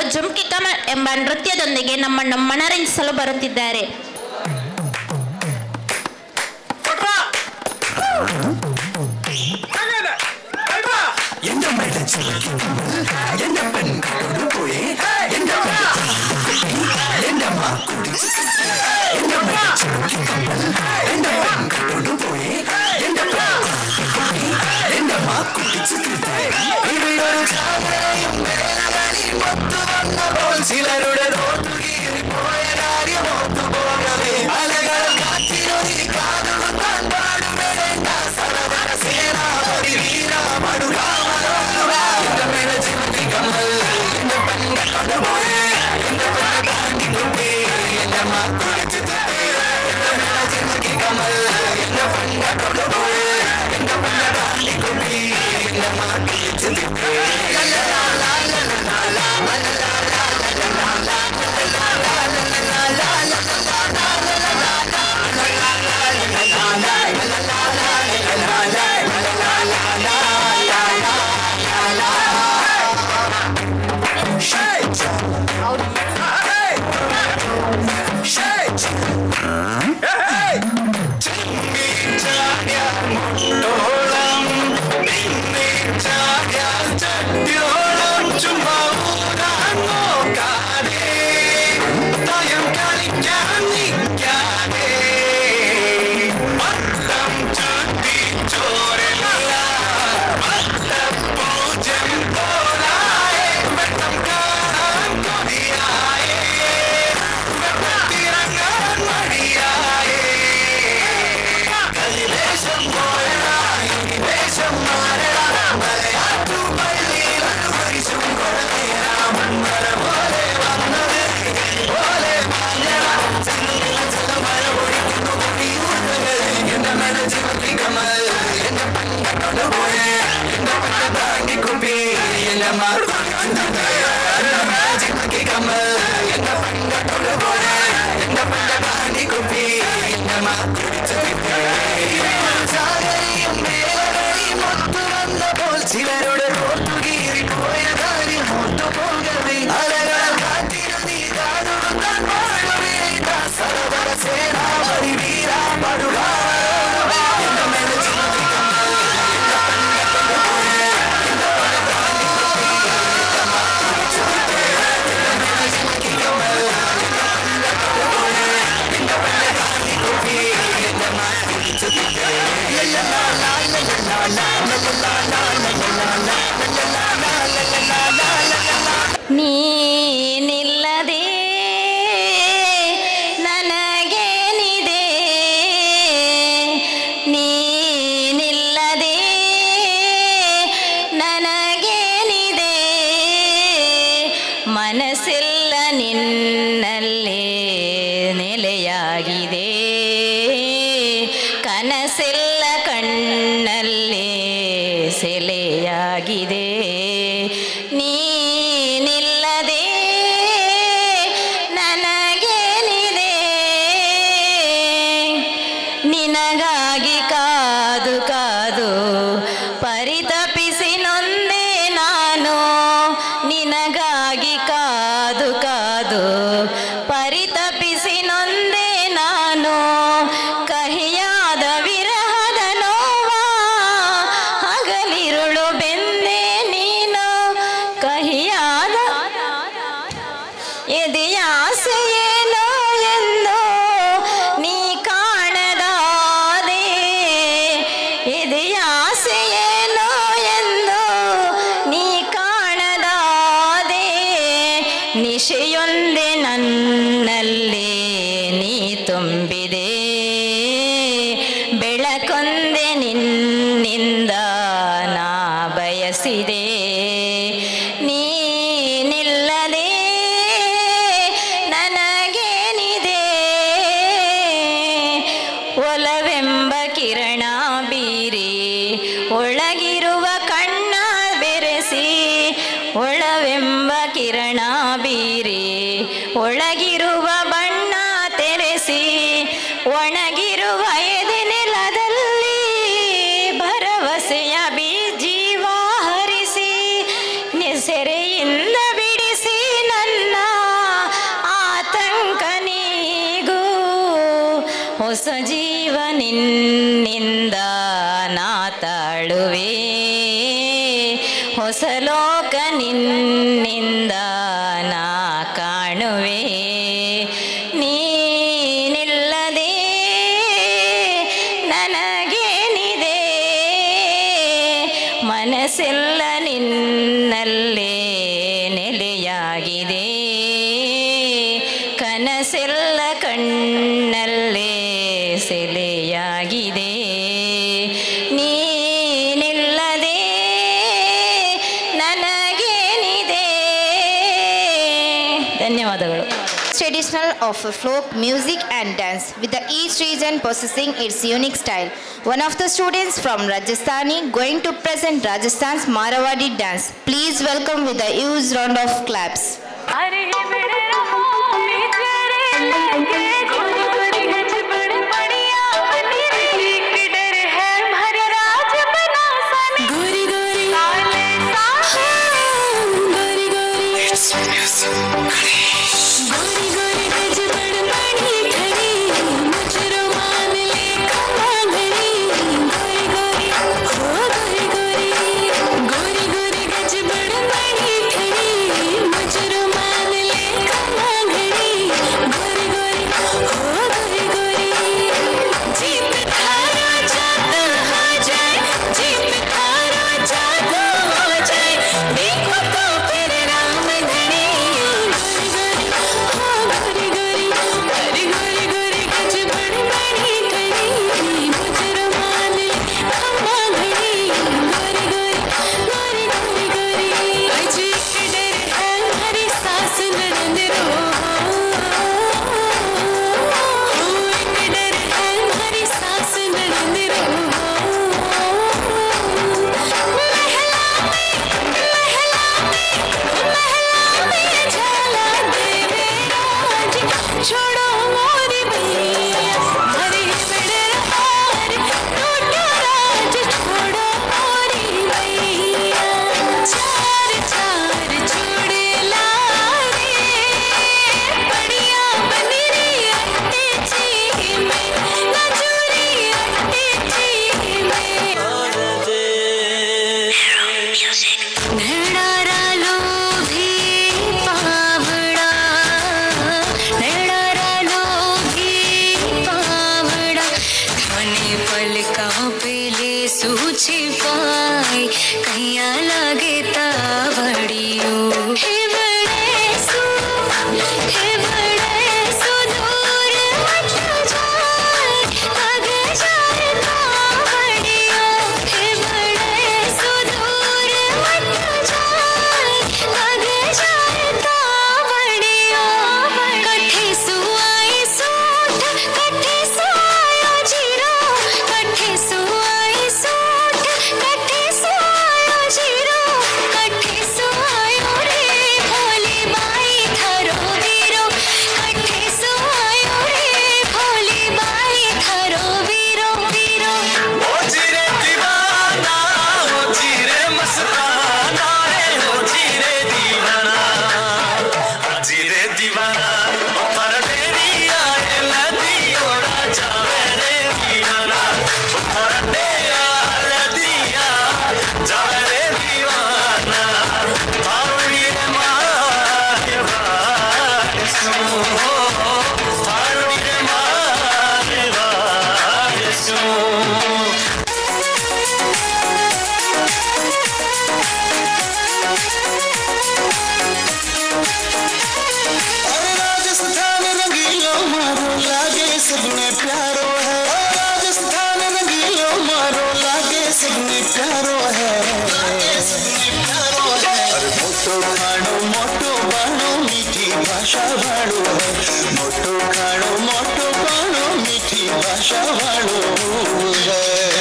ಜುಮ್ಕಿ ಕಮಲ್ ಎಂಬ ನೃತ್ಯದೊಂದಿಗೆ ನಮ್ಮನ್ನು ಮನರಂಜಿಸಲು ಬರುತ್ತಿದ್ದಾರೆ എന്റെ മേലെ എന്റെ പെൺ പോയി എന്റെ എന്റെ മാക്കുടി എന്റെ മേലെ എന്റെ പെൺ പോയി എന്റെ എന്റെ മാക്കുടി ഇവയൊരു ചാകരയും വേലകളിൽ മൊത്തു വന്നപ്പോൾ ചിലരുടെ പോയ കാര്യം ഒത്തുപോകവേ അലകൾ കാറ്റിനൊരു കാതുകുത്താൻ പാടുമേണ്ട സർവര സേനാപതി വീരാമടുക എന്റെ മേലെ ചിമത്തി കമൽ എന്റെ പെണ്ണ കൊണ്ടുപോയി എന്റെ പെണ്ണ താണ്ടി കുട്ടി എന്റെ മാക്കുടിച്ച് എന്റെ മേലെ ചിമത്തി കമൽ എന്റെ പെണ്ണ കൊണ്ടുപോയി എന്റെ പെണ്ണ താണ്ടി കുട്ടി എന്റെ മാക്കുടിച്ച് Shake! Hey! Shake! Hey! ചിമ്മി ചാടിയാൽ മുട്ടോളം നിന്നെ ചാടിയാൽ ചട്ടിയോളം ചുമ്മാ ഊരാൻ നോക്കാതെ തയം കളിക്കാൻ നിൽക്കാതെ പട്ടം ചുറ്റി ചോരല്ല പട്ടപ്പൂജം പോലായേ വെട്ടം കാണാൻ കൊതിയായേ വെട്ടത്തിറങ്ങാൻ മടിയായേ കലിവേഷം പോയടാ ഇനി വേഷം മാറടാ മലയാറ്റു പള്ളിയിൽ അനുഭവിച്ചും കൊള്ളേരാ മൺമര പോലെ വന്നത് പോലെ മാഞ്ഞടാ ചെന്നില ചില മഴ പൊഴിക്കുന്നു കുട്ടിയൂട്ടുകൾ എന്റെ മഴ ചിമത്തി കമൽ എന്റെ പണ്ട കൊണ്ടുപോയേ എന്റെ പണ്ട താങ്ങി കുപ്പി എന്റെ മാറി എന്റെ മഴ ചിമത്തി കമൽ എന്റെ പണ്ട കൊണ്ടുപോയേ എന്റെ പണ്ട താങ്ങി കുപ്പി എന്റെ മാറി ചാകരയും മേലകയും ഒത്തു വന്നപ്പോൾ ചിലരുടെ ഓർത്തുകീറി പോയ കാര്യം ഒത്തുപോകവേ അലകൾ കാറ്റിനു നീ കാതുകൊണ്ടാൻ പാടുവേ സർവര സേനാപതി വീരാ പടുക എന്റെ മേലെ ചുമത്തി കമ്മൽ എന്റെ പണ്ട കൊണ്ടുപോയേ എന്റെ പണ്ട താണ്ടി കുപ്പി എന്റെ മാറി എന്റെ മേലെ ചുമത്തി കമ്മൽ എന്റെ പണ്ട കൊണ്ടുപോയേ എന്റെ പണ്ട താണ്ടി കുപ്പി എന്റെ മാറി ನೀನಿಲ್ಲದೆ ನನಗೇನಿದೆ ನೀನಿಲ್ಲದೆ ನನಗೇನಿದೆ ಮನಸ್ಸೆಲ್ಲ ನಿನ್ನಲ್ಲೇ ನೆಲೆಯಾಗಿದೆ ಕನಸೆಲ್ಲ ಕಣ್ಣಲ್ಲೇ ಸೆಲೆಯಾಗಿದೆ ನೀನಿಲ್ಲದೆ ನನಗೇನಿದೆ ನಿನಗಾಗಿ ಕಾದು ಕಾದು ಪರಿತಪಿಸಿ ನೊಂದೆ ನಾನು ನಿನಗಾಗಿ ಕಾದು ಕಾದು ಪರಿತಪಿಸಿ ನೊಂದೆ ನಾನು ಕಹಿಯಾದ ವಿರಹದ ನೋವ ಹಗಲಿರುಳು ಬೆಂದೆ ನೀನು ಕಹಿಯಾದ ಎದೆಯಾಸೆಯೇನೋ ಎಂದು ನೀ ಕಾಣದಾದೆ ಎದೆಯಾಸೆಯೇನೋ ಎಂದು ನೀ ಕಾಣದಾದೆ ನಿಶೆಯೊಂದೆ ನನ್ನಲ್ಲಿ ನೀ ತುಂಬಿದೆ ಬೆಳಕೊಂದೆ ನಿನ್ನಿಂದ ನಾ ಬಯಸಿದೆ ನೀನಿಲ್ಲದೆ ನನಗೇನಿದೆ ಒಲವೆಂಬ ಕಿರಣ ಬೀರಿ ಒಳಗಿರುವ ಕಣ್ಣ ಬೆರೆಸಿ ಒಳವೆಂಬ ಕಿರಣ ಬೀರಿ ಒಳಗಿರುವ ಬಣ್ಣ ತೆರೆಸಿ ಒಣಗಿರುವ ಎದೆ ನೆಲದಲ್ಲಿ ಭರವಸೆಯ ಬೀಜೀವ ಹರಿಸಿ ನೆಸೆರೆಯಿಂದ ಬಿಡಿಸಿ ನನ್ನ ಜೀವ ನಿನ್ನಿಂದ ನಾ ತಾಳುವೆ ಹೊಸ ಲೋಕ ನಿನ್ನಿಂದ ನಾ ಕಾಣುವೆ ನೀನಿಲ್ಲದೆ ನನಗೇನಿದೆ ಮನಸ್ಸೆಲ್ಲ ನಿನ್ನಲ್ಲೇ ನೆಲೆಯಾಗಿದೆ ಕನಸೆಲ್ಲ ಕಣ್ಣಲ್ಲೇ ಸೆಲೆಯಾಗಿದೆ ನೀನಿಲ್ಲದೆ ನನಗೇನಿದೆ ಧನ್ಯವಾದಗಳು Traditional of folk music and dance, with the each region possessing its unique style. One of the students from Rajasthani going to present Rajasthan's Marawadi dance. Please welcome with a huge round of claps. गोरी गोरी गोरी गोरी गोरी गोरी गज बड़ बड़ी खड़ी मुझ रुमाल ले कमा घड़ी गोरी गोरी हो गोरी गोरी गोरी गोरी गज बड़ बड़ी खड़ी मुझ रुमाल ले कमा घड़ी गोरी गोरी हो गोरी गोरी जीत थारा जाता हो जाए जीत थारा जाता हो जाए देखो तो फिर राम धनी गोरी गोरी हो गोरी गोरी गोरी गोरी गोरी गज बड़ी बड़ी करी मुझ रुमाल खम्मा घड़ी गोरी गोरी गोरी गोरी गोरी अज के डर है हरी सास ननद रो हो एक डर है हरी सास ननद रो महला में महला में महला में झाला देवे राज छोड़ो मोरी भैया हरी बड़े हार टूटा राज छोड़ो मोरी भैया चार चार जोड़े लारे बढ़िया बनी रे अट्टे ची में नजूरी अट्टे ची में नैणारा लोभी पावड़ा नैणारा लोभी पावड़ा थाने पलका पेले सूझी पाई कैया लगे तावड़ियो हे बड़े सु हे बड़े सुदूर मत जाए लग जाए तावड़ियो हे बड़े सुदूर मत जाए लग जाए तावड़ियो कठे सुआई सूट कठे सुआयो जीरो कठे सुआई सूट कठे सुआयो जीरो कठे सुआयो रे भोली बाई थरो वीरो कठे सुआयो रे भोली बाई थरो वीरो वीरो हो जीरे दीवाना हो जीरे मस्ताना रे हो जीरे दीवाना जीरे दीवाना ओ पर तेरी आए लदी ओड़ा जावे रे दीवाना ओ पर तेरा लदिया जावे रे दीवाना पारुनी रे मारे बारिशों पारुनी रे मारे बारिशों अरे राजस्थान रंगीलो मारो लागे सबने प्यारो है ओ राजस्थान रंगीलो मारो लागे सबने प्यारो है अरे मोटो खाणो मोटो बाणो मीठी भाषा वाळो है मोटो खाणो मोटो बाणो मीठी भाषा वाळो है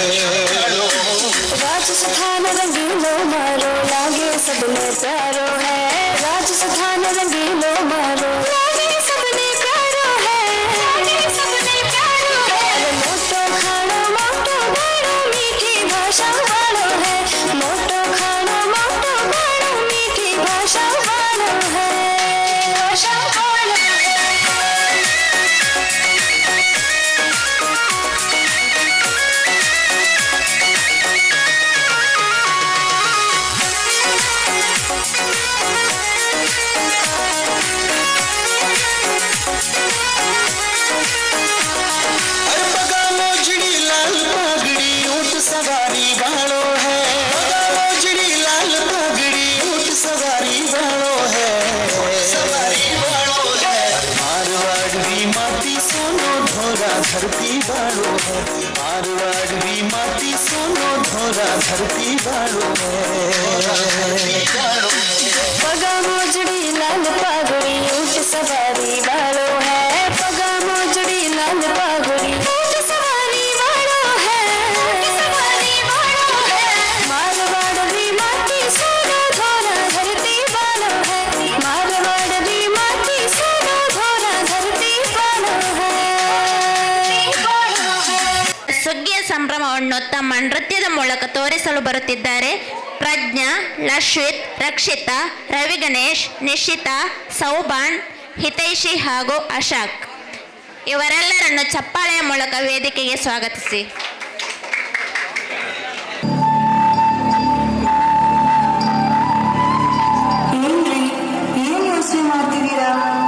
राजस्थान रंगीलो मारो लागे सबने प्यारो है राजस्थान रंगीलो मारो लागे सबने प्यारो है लागे सबने प्यारो है अरे मोटो खाना मोटो गाड़ो मीठी भाषा वालो है मोटो खाना मोटो गाड़ो मीठी भाषा वालो है भाषा वालो है मारवाड़ी माटी सोनो धोरा धरती बाड़ो पगा मोजड़ी लाल पागड़ी ऊंट सवारी वालो है पगा मोजड़ी लाल पागड़ी ऊंट सवारी वालो है सवारी वालो है मारवाड़ भी माटी सोना धोरा धरती वालो है मारवाड़ भी माटी सोना धोरा धरती वालो है ಸುಗ್ಗಿಯ ಸಂಭ್ರಮವನ್ನು ತಮ್ಮ ನೃತ್ಯದ ಮೂಲಕ ತೋರಿಸಲು ಬರುತ್ತಿದ್ದಾರೆ ಪ್ರಜ್ಞಾ ಲಶ್ವಿತ್ ರಕ್ಷಿತಾ ರವಿ ಗಣೇಶ್ ನಿಶಿತಾ ಸೌಬಾನ್ ಹಿತೈಷಿ ಹಾಗೂ ಅಶಾಕ್ ಇವರೆಲ್ಲರನ್ನು ಚಪ್ಪಾಳೆಯ ಮೂಲಕ ವೇದಿಕೆಗೆ ಸ್ವಾಗತಿಸಿ ಏನ್ರಿ ಏನ್ ಯೋಚನೆ ಮಾಡ್ತಿದ್ದೀರಾ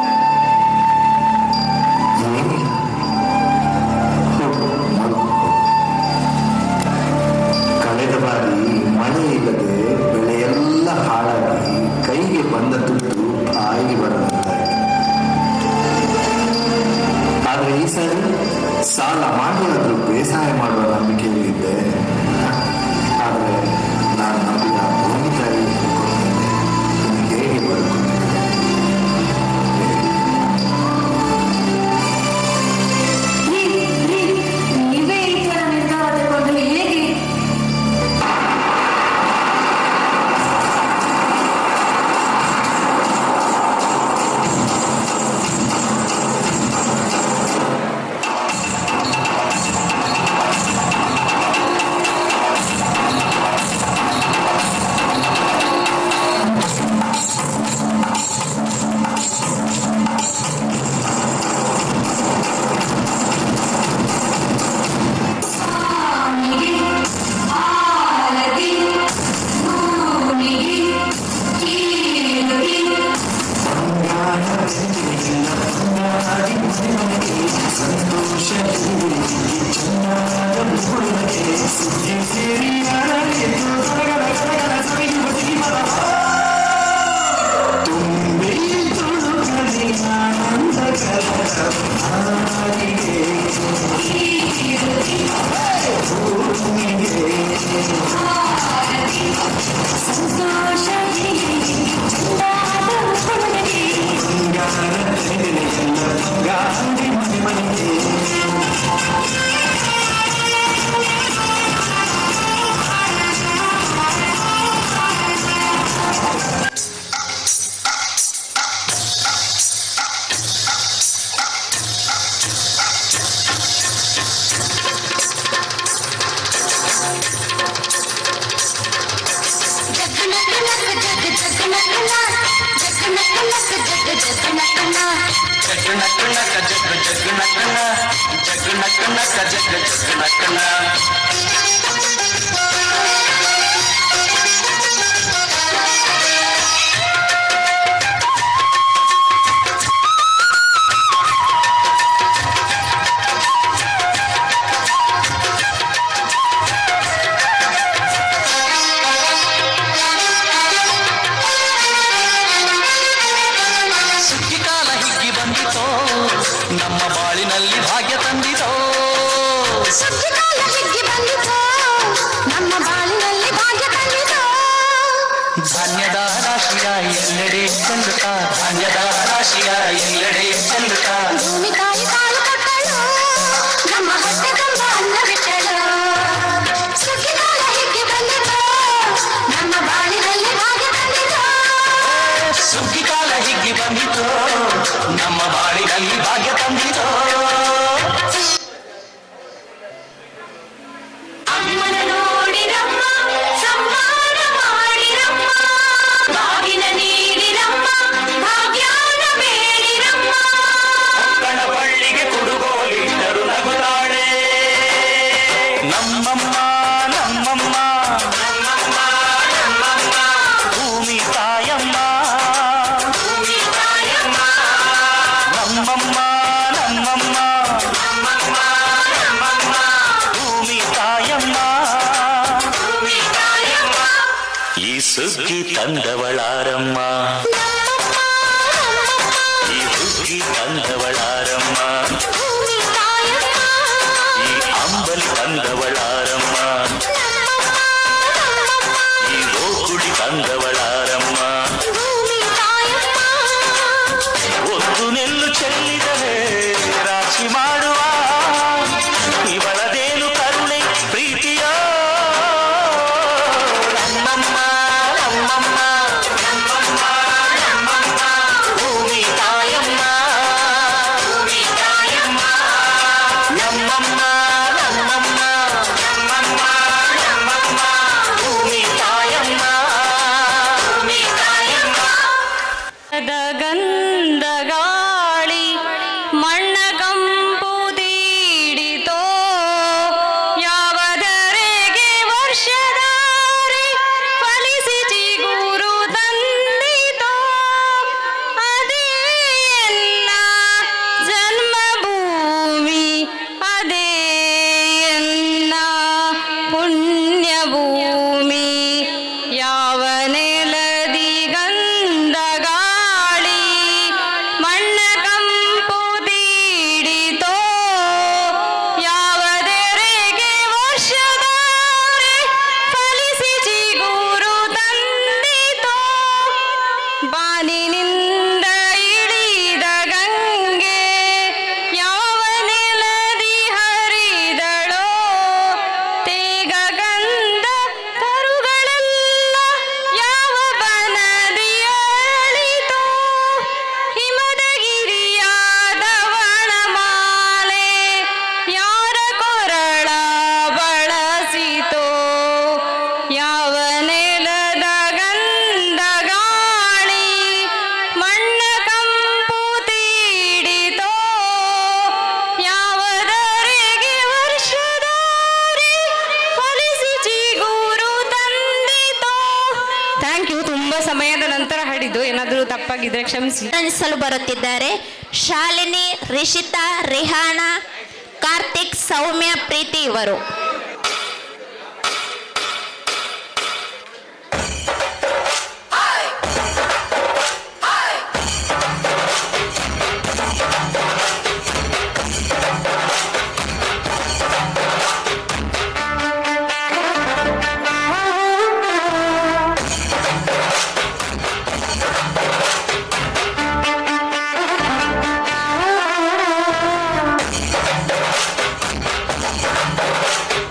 ಕಳೆದ ಬಾರಿ ಮಳೆ ಇಲ್ಲದೆ ಬೆಳೆಯೆಲ್ಲ ಹಾಳಾಗಿ ಕೈಗೆ ಬಂದ ದುಡ್ಡು ಬಾಯಿಗೆ ಬರದಂತೆ ಆದ್ರೆ ಈ ಸಾರಿ ಸಾಲ ಮಾಡಿಯಾದ್ರೂ ಬೇಸಾಯ ಮಾಡುವ ನಂಬಿಕೆಯಲ್ಲಿದ್ದೆ ಆದ್ರೆ ನಾನು ನಂಬಿದ ಭೂಮಿ ತಾಯಿ ಇನ್ನು ಹೇಗೆ ಬದುಕುತ್ತೆ ರೀ, ರೀ, ನೀವೇ ಈ ತರ ನಿರ್ಧಾರ ತಗೊಂಡ್ರೆ ಹೇಗೆ ಸುಗ್ಗಿ ಕಾಲ ಹಿಗ್ಗಿ ಬಂದಿತೋ ನಮ್ಮ ಬಾಳಿನಲ್ಲಿ ಭಾಗ್ಯ ತಂದಿತೋ ಸುಗ್ಗಿಕಾಲ ಹಿಗ್ಗಿ ಬಂದಿತೋ ನಮ್ಮ ಬಾಳಿನಲ್ಲಿ ಭಾಗ್ಯ ತಂದಿತೋ ಧಾನ್ಯದ ರಾಶಿಯ ಎಲ್ಲೆಡೆ ಚೆಲ್ಲುತ್ತ ಧಾನ್ಯದ ರಾಶಿಯ ಎಲ್ಲೆಡೆ ಚೆಲ್ಲುತ್ತ ಭೂಮಿ ತಾಯಿ ಕಾಲು ಕೊಟ್ಟಳು ನಮ್ಮ ಹೊಟ್ಟೆ ತುಂಬ ಅನ್ನ ಬಿಟ್ಟಳು ಸುಗ್ಗಿಕಾಲ ಹಿಗ್ಗಿ ಬಂದಿತೋ ನಮ್ಮ ಬಾಳಿನಲ್ಲಿ ಭಾಗ್ಯ ತಂದಿತೋ ಸುಗ್ಗಿ ಕಾಲ ಹಿಗ್ಗಿ ಬಂದಿತೋ ನಮ್ಮ ಬಾಳಿನಲ್ಲಿ ಭಾಗ್ಯ ತಂದಿತೋ ಅಮ್ಮನ ನೋಡಿರಮ್ಮ ಸಂಹಾರ ಮಾಡಿರಮ್ಮ ಬಾಗಿನ ನೀಡಿರಮ್ಮ ಭಾಗ್ಯಾನ ಬೇಡಿರಮ್ಮ ಕಣ ಬಳ್ಳಿಗೆ ಕುಡುಗೋಲಿಟ್ಟರು ನಗುತ್ತಾಳೆ ನಮ್ಮಮ್ಮ ನಮ್ಮಮ್ಮ ನಮ್ಮಮ್ಮ ನಮ್ಮಮ್ಮ ಭೂಮಿ ತಾಯಮ್ಮ ಭೂಮಿ ತಾಯಮ್ಮ ನಮ್ಮಮ್ಮ ನಮ್ಮಮ್ಮ ನಮ್ಮಮ್ಮ ನಮ್ಮಮ್ಮ ಭೂಮಿ ತಾಯಮ್ಮ ಭೂಮಿ ತಾಯಮ್ಮ ಈ ಸುಗ್ಗಿ ತಂದವಳಾರಮ್ಮ ಈ ಹುಗ್ಗಿ ತಂದವಳಾರಮ್ಮ ಭೂಮಿ ತಾಯಮ್ಮ ಈ ಅಂಬಲಿ ತಂದ ತಂದವಳಾರಮ್ಮ ಈ ಗೋಕುಳಿ ತಂದವಳಾರಮ್ಮ ಒಂದು ನೆಲ್ಲು ಚೆಲ್ಲಿದರೆ ರಾಶಿ ಮಾಡುವ ಇವಳದೇನು ಕರುಣೆ ಪ್ರೀತಿಯ ನಮ್ಮಮ್ಮ ನಮ್ಮಮ್ಮ ನಮ್ಮಮ್ಮ ನಮ್ಮಮ್ಮ ಭೂಮಿ ತಾಯಮ್ಮ ಭೂಮಿ ತಾಯಮ್ಮ ನಮ್ಮಮ್ಮ ನಮ್ಮಮ್ಮ ನಮ್ಮಮ್ಮ ನಮ್ಮಮ್ಮ ಭೂಮಿ ತಾಯಮ್ಮ ಭೂಮಿ ತಾಯಮ್ಮ ಗಂಧ ಗಾಳಿ ಮಣ್ಣ ಕಂಪು ತೀಡಿತೋ ಯಾವದರೆಗೆ ವರ್ಷದಾರಿ ಫಲಿಸಿ ಚಿಗುರು ತಂದಿತೋ ಅದೇ ಎನ್ನ ಜನ್ಮಭೂಮಿ ಅದೇ ಎನ್ನ ಪುಣ್ಯ ಭೂಮಿ ಯಾವ ನೆಲದಿ ಗಂಧ ಗಾಳಿ ಮಣ್ಣ ಕಂಪು ತೀಡಿತೋ ಯಾವದೆರೆಗೆ ವರ್ಷದಾರೆ ಫಲಿಸಿ ಚಿಗುರು ತಂದಿತೋ ಬಾನಿನಿಂದ ಇಳಿದ ಗಂಗೆ ಯಾವ ನೆಲದಿ ಹರಿದಳೋ ತೇಗ ಗಂಧ ತರುಗಳೆಲ್ಲ ಯಾವ ಬನದಿಯಳಿತೋ ಹಿಮದಗಿರಿಯಾದ ವನಮಾಲೆ ಯಾರ ಕೊರಳ ಬಳಸಿತೋ ಯಾವ ನೆಲದ ಗಂಧ ಗಾಳಿ ಮಣ್ಣ ಕಂಪು ತೀಡಿತೋ ಯಾವದರೆಗೆ ವರ್ಷದಾರಿ ಫಲಿಸಿ ಚಿಗುರು ತಂದಿತೋ ಥ್ಯಾಂಕ್ ಯು ತುಂಬಾ ಸಮಯದ ನಂತರ ಹಾಡಿದ್ದು ಏನಾದರೂ ತಪ್ಪಾಗಿದ್ರೆ ಕ್ಷಮಿಸಿ ಅನಿಸಲು ಬರುತ್ತಿದ್ದಾರೆ ಶಾಲಿನಿ ರಿಷಿತಾ ರಿಹಾನಾ ಕಾರ್ತಿಕ್ ಸೌಮ್ಯ ಪ್ರೀತಿ ಇವರು ಿ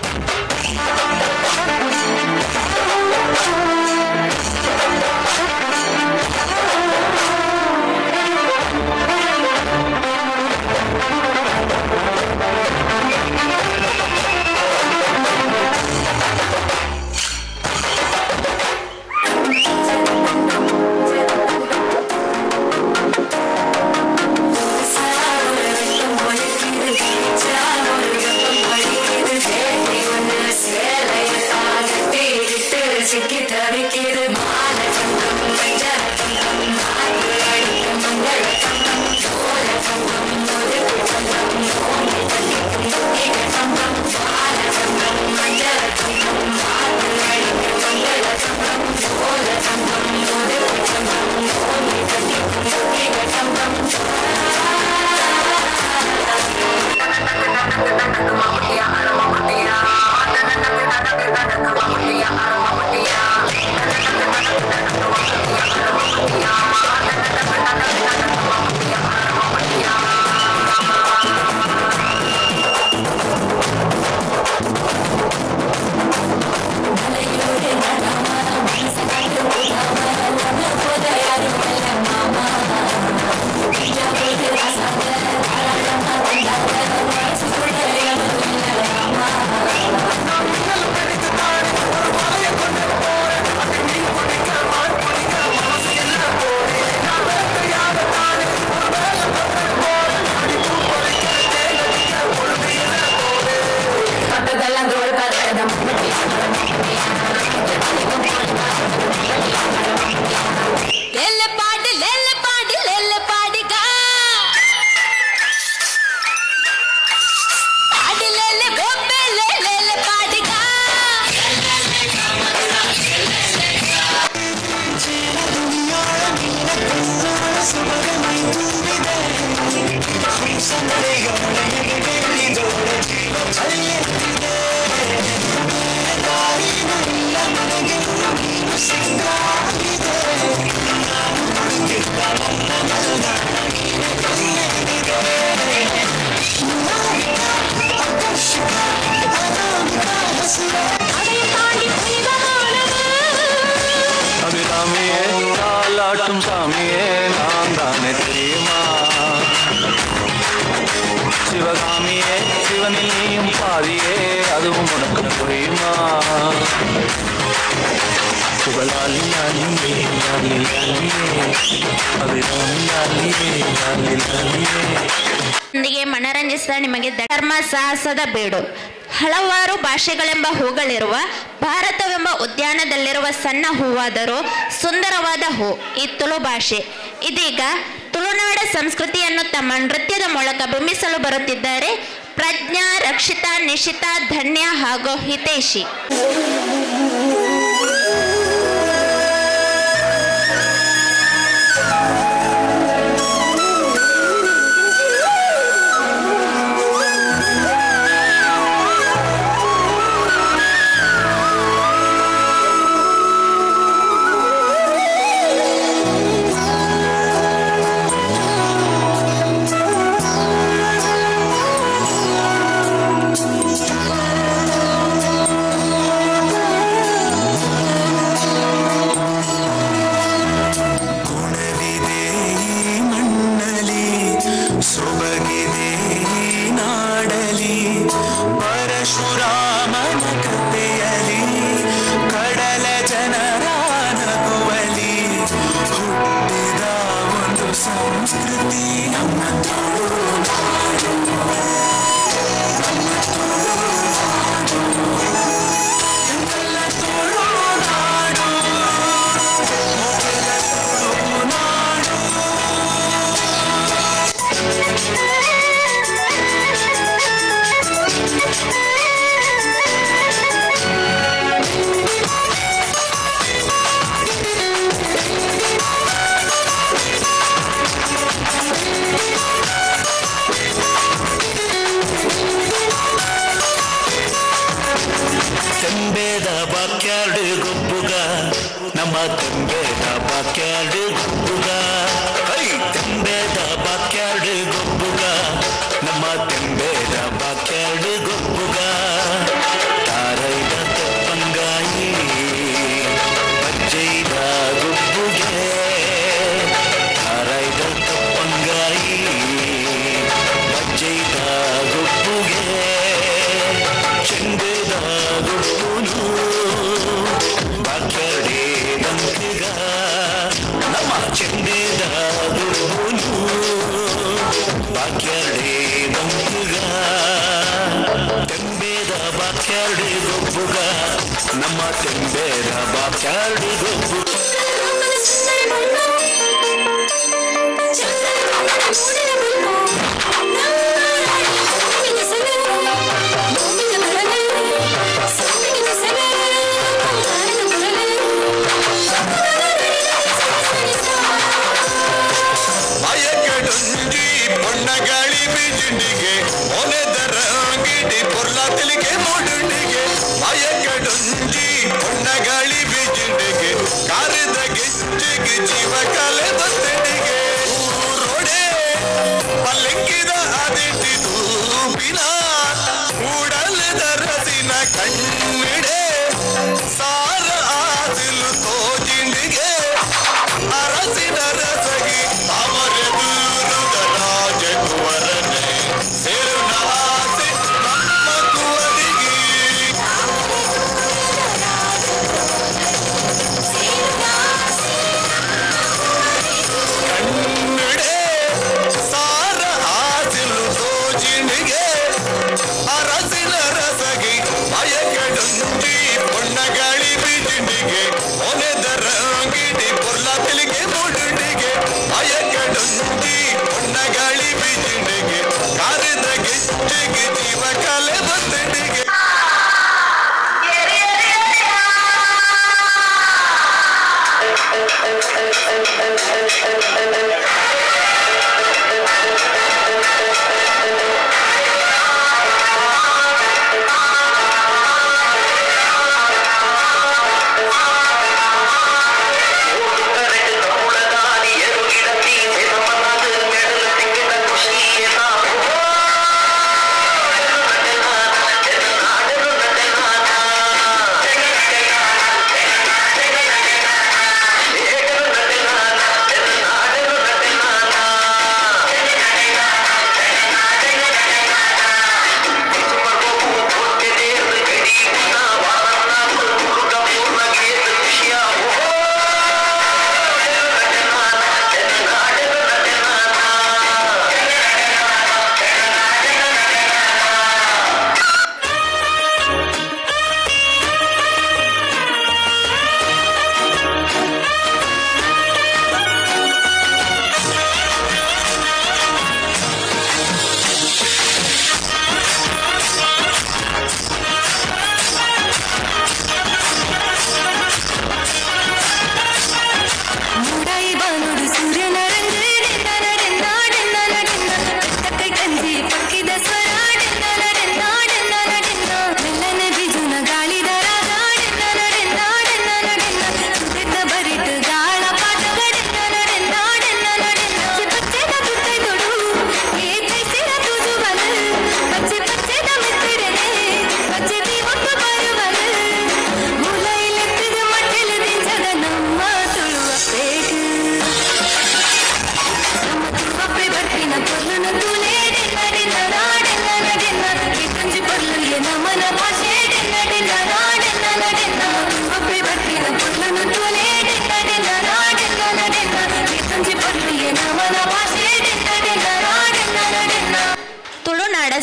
அதுவும் உனக்கு புரியுமா புகழாலி லாலியே லாலி லாலியே அபிராமி லாலியே லாலி லாலியே ಒಂದಿಗೆ ಮನರಂಜಿಸಿದ ನಿಮಗೆ ಧರ್ಮ ಸಾಹಸದ ಬೀಡು ಹಲವಾರು ಭಾಷೆಗಳೆಂಬ ಹೂಗಳಿರುವ ಭಾರತವೆಂಬ ಉದ್ಯಾನದಲ್ಲಿರುವ ಸಣ್ಣ ಹೂವಾದರೂ ಸುಂದರವಾದ ಹೂ ಈ ತುಳು ಭಾಷೆ ಇದೀಗ ತುಳುನಾಡ ಸಂಸ್ಕೃತಿಯನ್ನು ತಮ್ಮ ನೃತ್ಯದ ಮೂಲಕ ಬಿಂಬಿಸಲು ಬರುತ್ತಿದ್ದಾರೆ ಪ್ರಜ್ಞಾ ರಕ್ಷಿತಾ ನಿಶಿತಾ ಧನ್ಯ ಹಾಗೂ ಹಿತೇಶಿ ಗುಣವಿದೆ ಈ ಮಣ್ಣಲಿ ಸೊಬಗಿದೆ ಈ ನಾಡಲಿ ಪರಶುರಾಮನ ಕಥೆಯಲಿ ಕಡಲ ಜನರ ನಗುವಲಿ ಹುಟ್ಟಿದ ಒಂದು ಸಂಸ್ಕೃತಿ ನಮ್ಮ ತುಳುನಾಡು. ನಮ್ಮ ತುಳುನಾಡು. ಎಲ್ಲ ತುಳುನಾಡು. ತೆಂಬೇದ ಬಾಕ್ಯಾರ್ಡ್ ಗೊಬ್ಬುಗ ನಮ್ಮ ತೆಂಬೇದ ಬಾಕ್ಯಾರ್ಡ್ ಗೊಬ್ಬುಗ ಹೈ ತೆಂಬೇದ ಬಾಕ್ಯಾರ್ಡ್ ಗೊಬ್ಬುಗ ನಮ್ಮ ತೆಂಬೇದ ಬಾಕ್ಯಾರ್ಡ್ ಗೊಬ್ಬುಗ ತಾರೈದ ತೆಪ್ಪಂಗಾಯಿ ಬಜ್ಜೈದ ಗೊಬ್ಬುಗೆ ತಾರೈದ ತೆಪ್ಪಂಗಾಯಿ ಬಜ್ಜೈದ ಗೊಬ್ಬುಗೆ ಚೆಂದದ ಗುಪ್ಪುನು ಬಾಕಡೆ ಬಂತಿಗ ನಮ್ಮ ಚೆಂದದ ಗುಪ್ಪುನು ಬಾಕ್ಯಡೆ ಬಂತಿಗ ತೆಂಬೇದ ಬಾಕ್ಯಡೆ ಗೊಬ್ಬುಗ ನಮ್ಮ ತೆಂಬೇದ ಬಾಕ್ಯಡೆ ಗೊಬ್ಬುಗ ಅಯ್ಯಗಡುಂಜಿ பொன்னகாளி ಬಿಜಿಂಡಿಗೆ ಒನೆದರಂಗಿಡಿ ಪೊರ್ಲಾತಿಲಿಗೆ ಮೂಡುಂಡಿಗೆ ಅಯ್ಯಗಡುಂಜಿ பொன்னகாளி ಬಿಜಿಂಡಿಗೆ ಕಾರಿದ ಗಿಚ್ಚಿಗೆ ಜೀವ ಕಲೆ ಬತ್ತಡಿಗೆ ಊರೋಡೆ ಪಲ್ಲಕ್ಕಿದ ಅದಿಟ್ಟಿದು ಬಿನ ಕೂಡಲದ ರಸಿನ ಕಣ್ಣಿಡೆ ಸಾರ ಆದಿಲು ತೋಜಿಂಡಿಗೆ ಅರಸಿನ ರಸಗಿ ಅವರೆದುರುದ ರಾಜಕುವರನೆ ಸೇರುನ ಆಸೆ ನಮ್ಮ ಕುವರಿಗೆ ಕಣ್ಣಿಡೆ ಸಾರ ಆಸಿಲು ತೋಜಿಣಿಗೆ ಅರಸಿನ ರಸಗಿ ಅಯಗಡುಂಜಿ பொன்னಗಾಳಿ ಬೀಜಿಂಡಿಗೆ ಒನೆದರಂಗಿಡಿ ಪೊರ್ಲಾತಿಲಿಗೆ ಮೂಡುಂಡಿಗೆ ಅಯಗಡುಂಜಿ பொன்னಗಾಳಿ ಬೀಜಿಂಡಿಗೆ ಕಾರಿದ ಗಿಚ್ಚಿಗೆ ಜೀವ ಕಲೆ ಬಂದಿಡಿಗೆ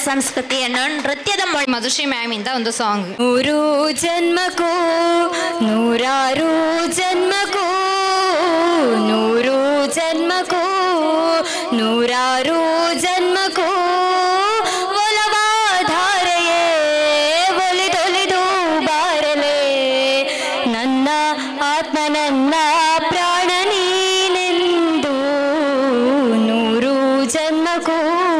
ಸಂಸ್ಕೃತಿಯನ್ನು ನೃತ್ಯದ ಮೂಲಕ ಮಧುಶ್ರೀ ಮ್ಯಾಮ್ ಇಂದ ಒಂದು ಸಾಂಗ್ ನೂರು ಜನ್ಮಕ್ಕೂ ನೂರಾರು ಜನ್ಮಕ್ಕೂ ನೂರು ಜನ್ಮಕ್ಕೂ ನೂರಾರು ಜನ್ಮಕ್ಕೂ ಒಲವಾಧಾರೆಯೇ ಒಲಿದೊಲಿದು ಬಾರಲೆ ನನ್ನ ಆತ್ಮ ನನ್ನ ಪ್ರಾಣ ನೀನೆಂದು ನೂರು ಜನ್ಮಕ್ಕೂ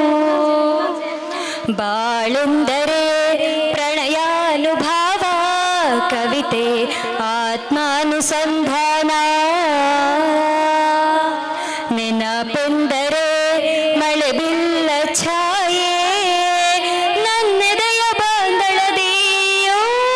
ಬಾಳೆಂದರೆ ಪ್ರಣಯಾನುಭಾವ ಕವಿತೆ ಆತ್ಮಾನುಸಂಧಾನ ನೆನಪೆಂದರೆ ಮಳೆ ಬಿಲ್ಲ ಛಾಯೆ ನನ್ನೆದೆಯ ಬಾಂದಳದಿಯೋ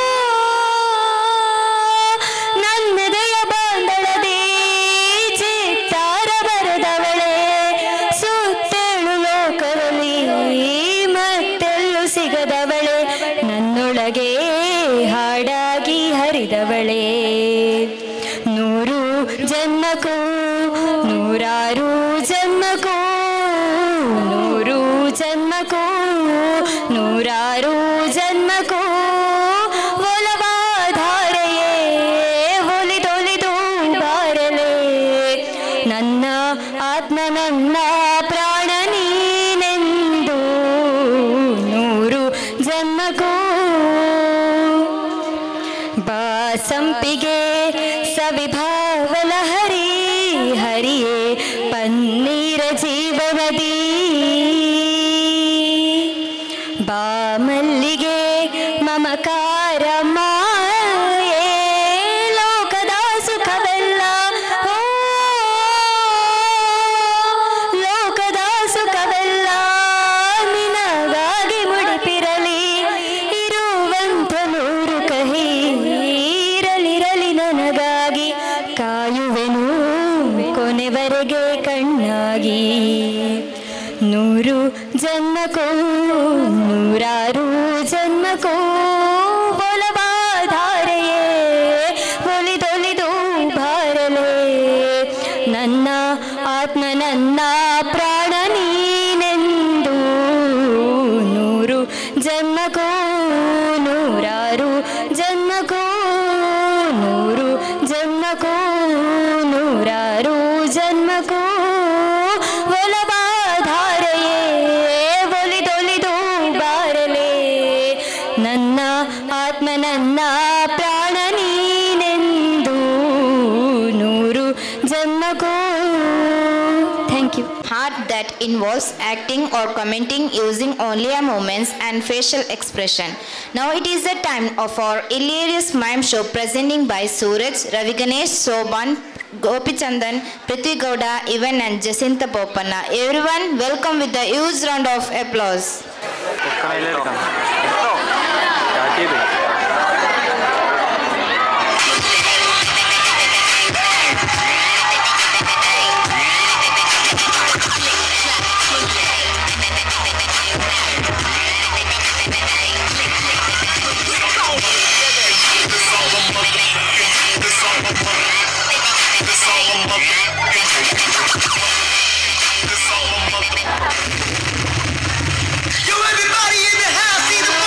ನನ್ನೆದೆಯ ಬಾಂದಳದಿ ಚಿತ್ತಾರ ಬರೆದವಳೆ ಸುತ್ತೇಳು ಲೋಕದಲ್ಲಿ ಮತ್ತೆಲ್ಲೂ ಸಿಗದವಳೆ ನನ್ನೊಳಗೆ ಹಾಡಾಗಿ ಹರಿದವಳೆ ನೂರು ಜನ್ಮಕ್ಕೂ ನೂರಾರು ಜನ್ಮಕ್ಕೂ ನೂರು ಜನ್ಮಕ್ಕೂ ನೂರಾರು ಜನ್ಮಕ್ಕೂ ಒಲವಾಧಾರೆಯೇ ಒಲಿದೊಲಿದು ಬಾರಲೆ ನನ್ನ ಆತ್ಮ ನನ್ನ ಪ್ರಾಣ ನೀನೆಂದು ನೂರು ಜನ್ಮಕ್ಕೂ ಬಾಸಂಪಿಗೆ ಸವಿಭಾವಲ ಹರಿ ಹರಿಯೇ ಪನ್ನೀರ ಜೀವನದಿ ಬಾಮಲ್ಲಿಗೆ ಮಮಕಾರ ಮಾಯೆ ಲೋಕದ ಸುಖವೆಲ್ಲ ಓ, ಲೋಕದ ಸುಖವೆಲ್ಲ ನಿನಗಾಗಿ ಮುಡಿಪಿರಲಿ ಇರುವಂತ ನೂರು ಕಹಿ ಇರಲಿರಲಿ ನನಗಾಗಿ ಕಾಯುವೆನು ಕೊನೆವರೆಗೆ ಕಣ್ಣಾಗಿ ನೂರು ಜನ್ಮಕ್ಕೂ ನೂರಾರು ಜನ್ಮಕ್ಕೂ ಒಲವಾಧಾರೆಯೇ ಒಲಿದೊಲಿದು ಬಾರಲೆ ನನ್ನ ಆತ್ಮ ನನ್ನ ಪ್ರಾಣ ನೀನೆಂದು ನೂರು ಜನ್ಮಕ್ಕೂ ನೂರಾರು ಜನ್ಮಕ್ಕೂ ನೂರು ಜನ್ಮಕ್ಕೂ ನೂರಾರು ಜನ್ಮಕ್ಕೂ ಒಲವಾಧಾರೆಯೇ ಒಲಿದೊಲಿದು ಬಾರಲೆ ನನ್ನ ಆತ್ಮ ನನ್ನ ಪ್ರಾಣ ನೀನೆಂದು ನೂರು ಜನ್ಮಕ್ಕೂ thank you Art that involves acting or commenting using only a movements and facial expression. Now it is the time of our hilarious mime show presenting by Suraj, Ravi Ganesh, Soban, Gopi Chandan, Prithvi Gowda, Ivan and Jacinta Popanna. Everyone, welcome with a huge round of applause. Yo, everybody in the house, see the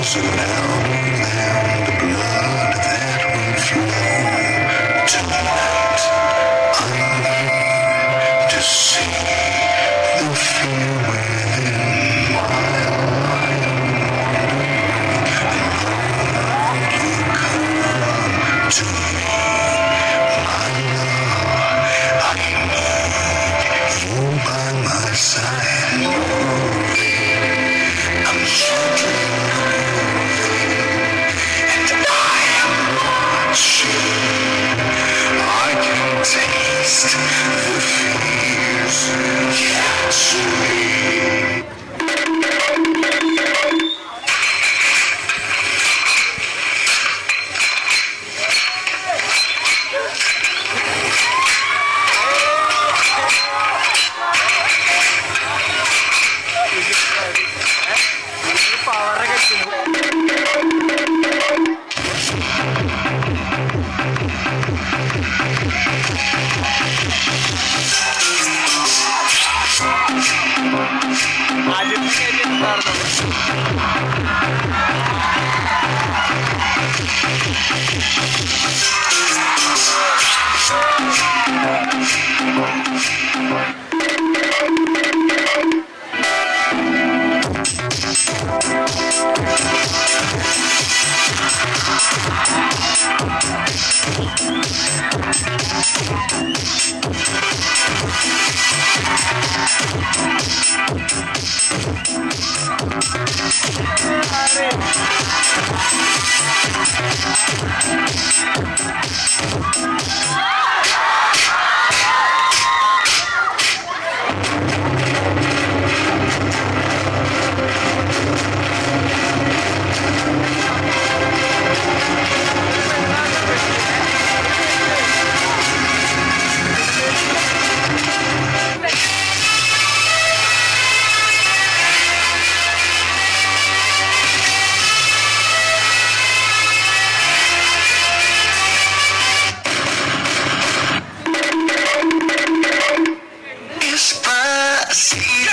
Despacito,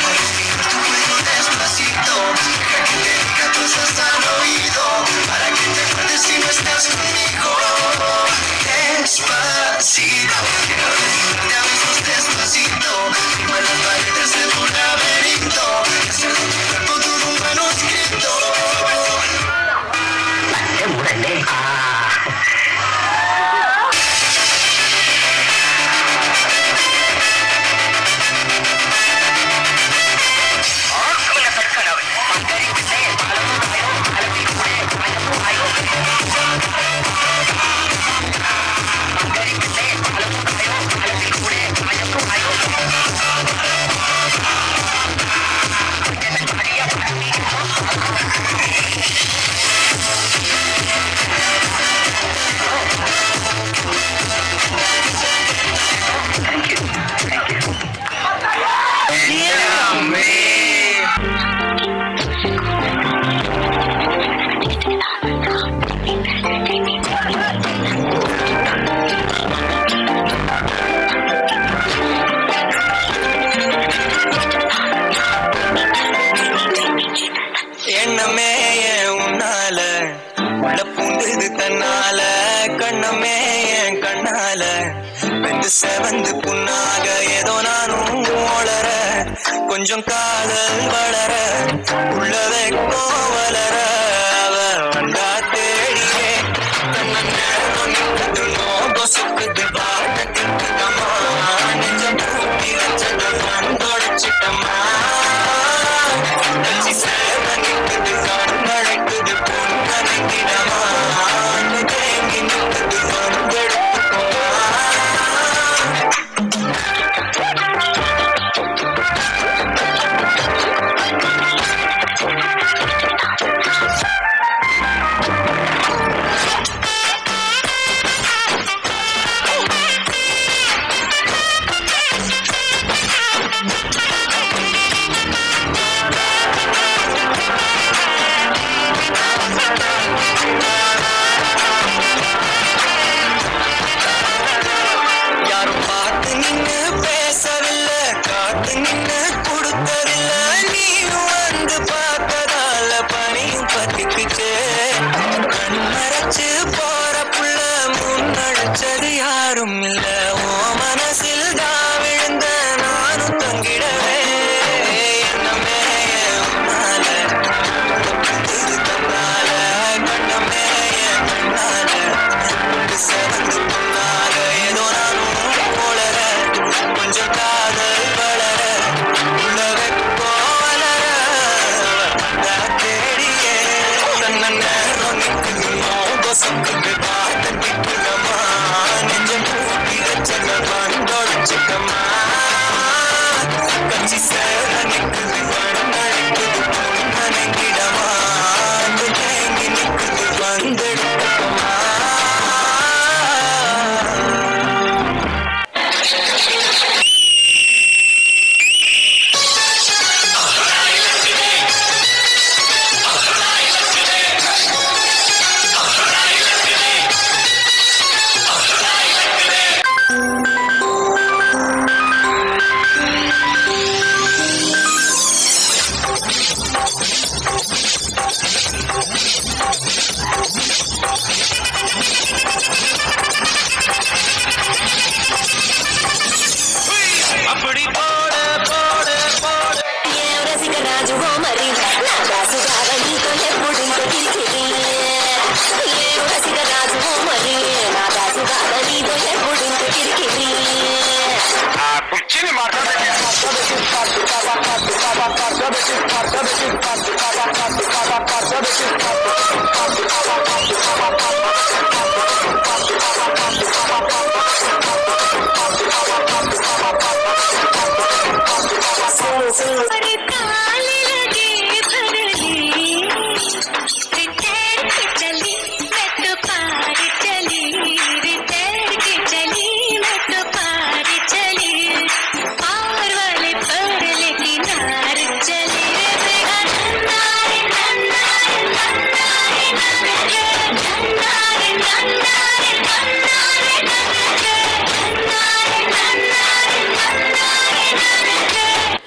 tu cuello despacito, deja que te diga cosas al oído, para que te acuerdes si no estás conmigo. Despacito, quiero desnudarte a besos despacito, firmar las paredes de tu laberinto, hacer de tu cuerpo todo un manuscrito. எண்ணமே என் உன்னால உள்ள பூந்தது தன்னால கண்ணமே என் கண்ணால வெந்து செவந்து புண்ணாக ஏதோ நானும் ஓளர கொஞ்சம் காதல் வளர உள்ள வெக்கம் வளர அவ வந்தா தேடியே கண்ண நேரம் நிக்குது நோகம் சுக்குது பாட்ட திக்குதம்மா நெஞ்சம் பூட்டி வச்சது கண் தொடச்சிட்டம்மா நச்சி சேர நிக்குது கண் அழைக்குது பொன்னடைக்கிடமா தேங்கி நிக்குது வந்தெடுத்துக்கோமா யாரும் பார்த்து நின்னு பேசவில்லை காத்து நின்னு கொடுத்ததில்லை நீயும் வந்து பார்த்ததால பனியும் பத்தி ಹುಚ್ಚಿನಿ अरे ताले लगे भरली रितेर के चली मैं तो पार चली रितेर के चली मैं तो पार चली पार वाले पर लेकिन नार चली रे बेगा नन्नारे नन्नारे नन्नारे नन्नारे नन्नारे नन्नारे नन्नारे नन्नारे नन्नारे नन्नारे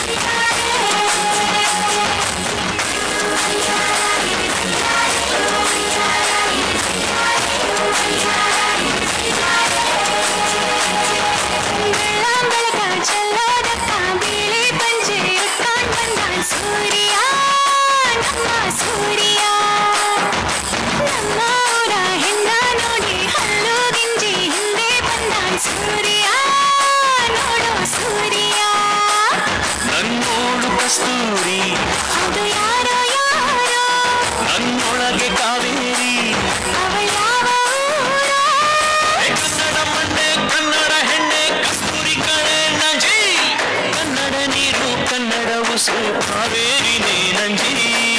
ಬೆಳಕ ಚೆಲ್ಲೋದಕ್ಕ ಬಿಳಿ ಪಂಚೆ ಉಟ್ಕೊಂಡ್ ಬಂದಾನ್ ಸೂರ್ಯ ನಮ್ಮ ಸೂರ್ಯ ನಮ್ಮ ಊರ ಹೆಣ್ಣ ನೋಡಿ ಹಲ್ಲು ಗಿಂಜಿ ಹಿಂದೆ ಬಂದಾನ್ ಸೂರ್ಯ ನೋಡು ಸೂರ್ಯ ನನ್ನೋಳು ಕಸ್ತೂರಿ ಅದು ಯಾರೋ ಯಾರೋ ನನ್ನೊಳಗೆ ಕಾವೇರಿ ಅವಳ ಯಾವ ಊರೋ ಏ ಕನ್ನಡ ಮಣ್ಣೆ ಕನ್ನಡ ಹೆಣ್ಣೆ ಕಸ್ತೂರಿ ಕಳೆ ನಂಜಿ ಕನ್ನಡ ನೀರು ಕನ್ನಡ ಉಸಿರು ಕಾವೇರಿ ನೀ ನಂಜಿ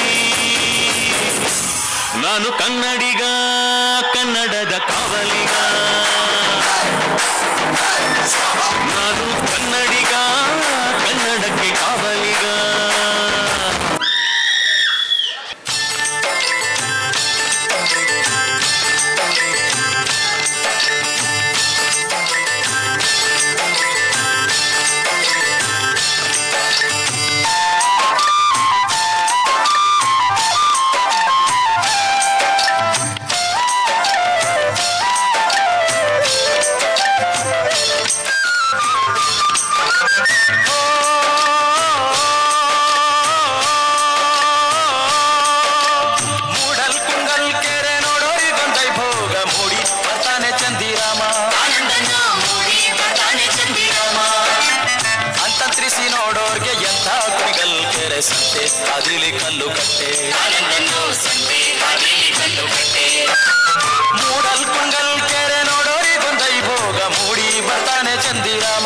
ನಾನು ಕನ್ನಡಿಗ ಕನ್ನಡದ ಕಾವಲಿಗ ನಾನು ಕನ್ನಡಿಗ ಕನ್ನಡಕ್ಕೆ ಕಾವಲಿಗ ಮೂಡಲ್ ಕುಂಗಲ್ ಕೆರೆ ನೋಡೋ ಇದೊಂದೈ ಭೋಗ ಮೂಡಿ ಬರ್ತಾನೆ ಚಂದಿರಾಮ ಅಂತಂತ್ರಿಸಿ ನೋಡೋರ್ಗೆ ಎಂಥ ಕುಣಿಗಲ್ ಕೆರೆ ಸಂತೆ ಅದಿಲಿ ಕಲ್ಲು ಕಟ್ಟೆ ಮೂಡಲ್ ಕುಂಗಲ್ ಕೆರೆ ನೋಡೋರ್ ಇದೊಂದೈ ಭೋಗ ಮೂಡಿ ಬರ್ತಾನೆ ಚಂದಿರಾಮ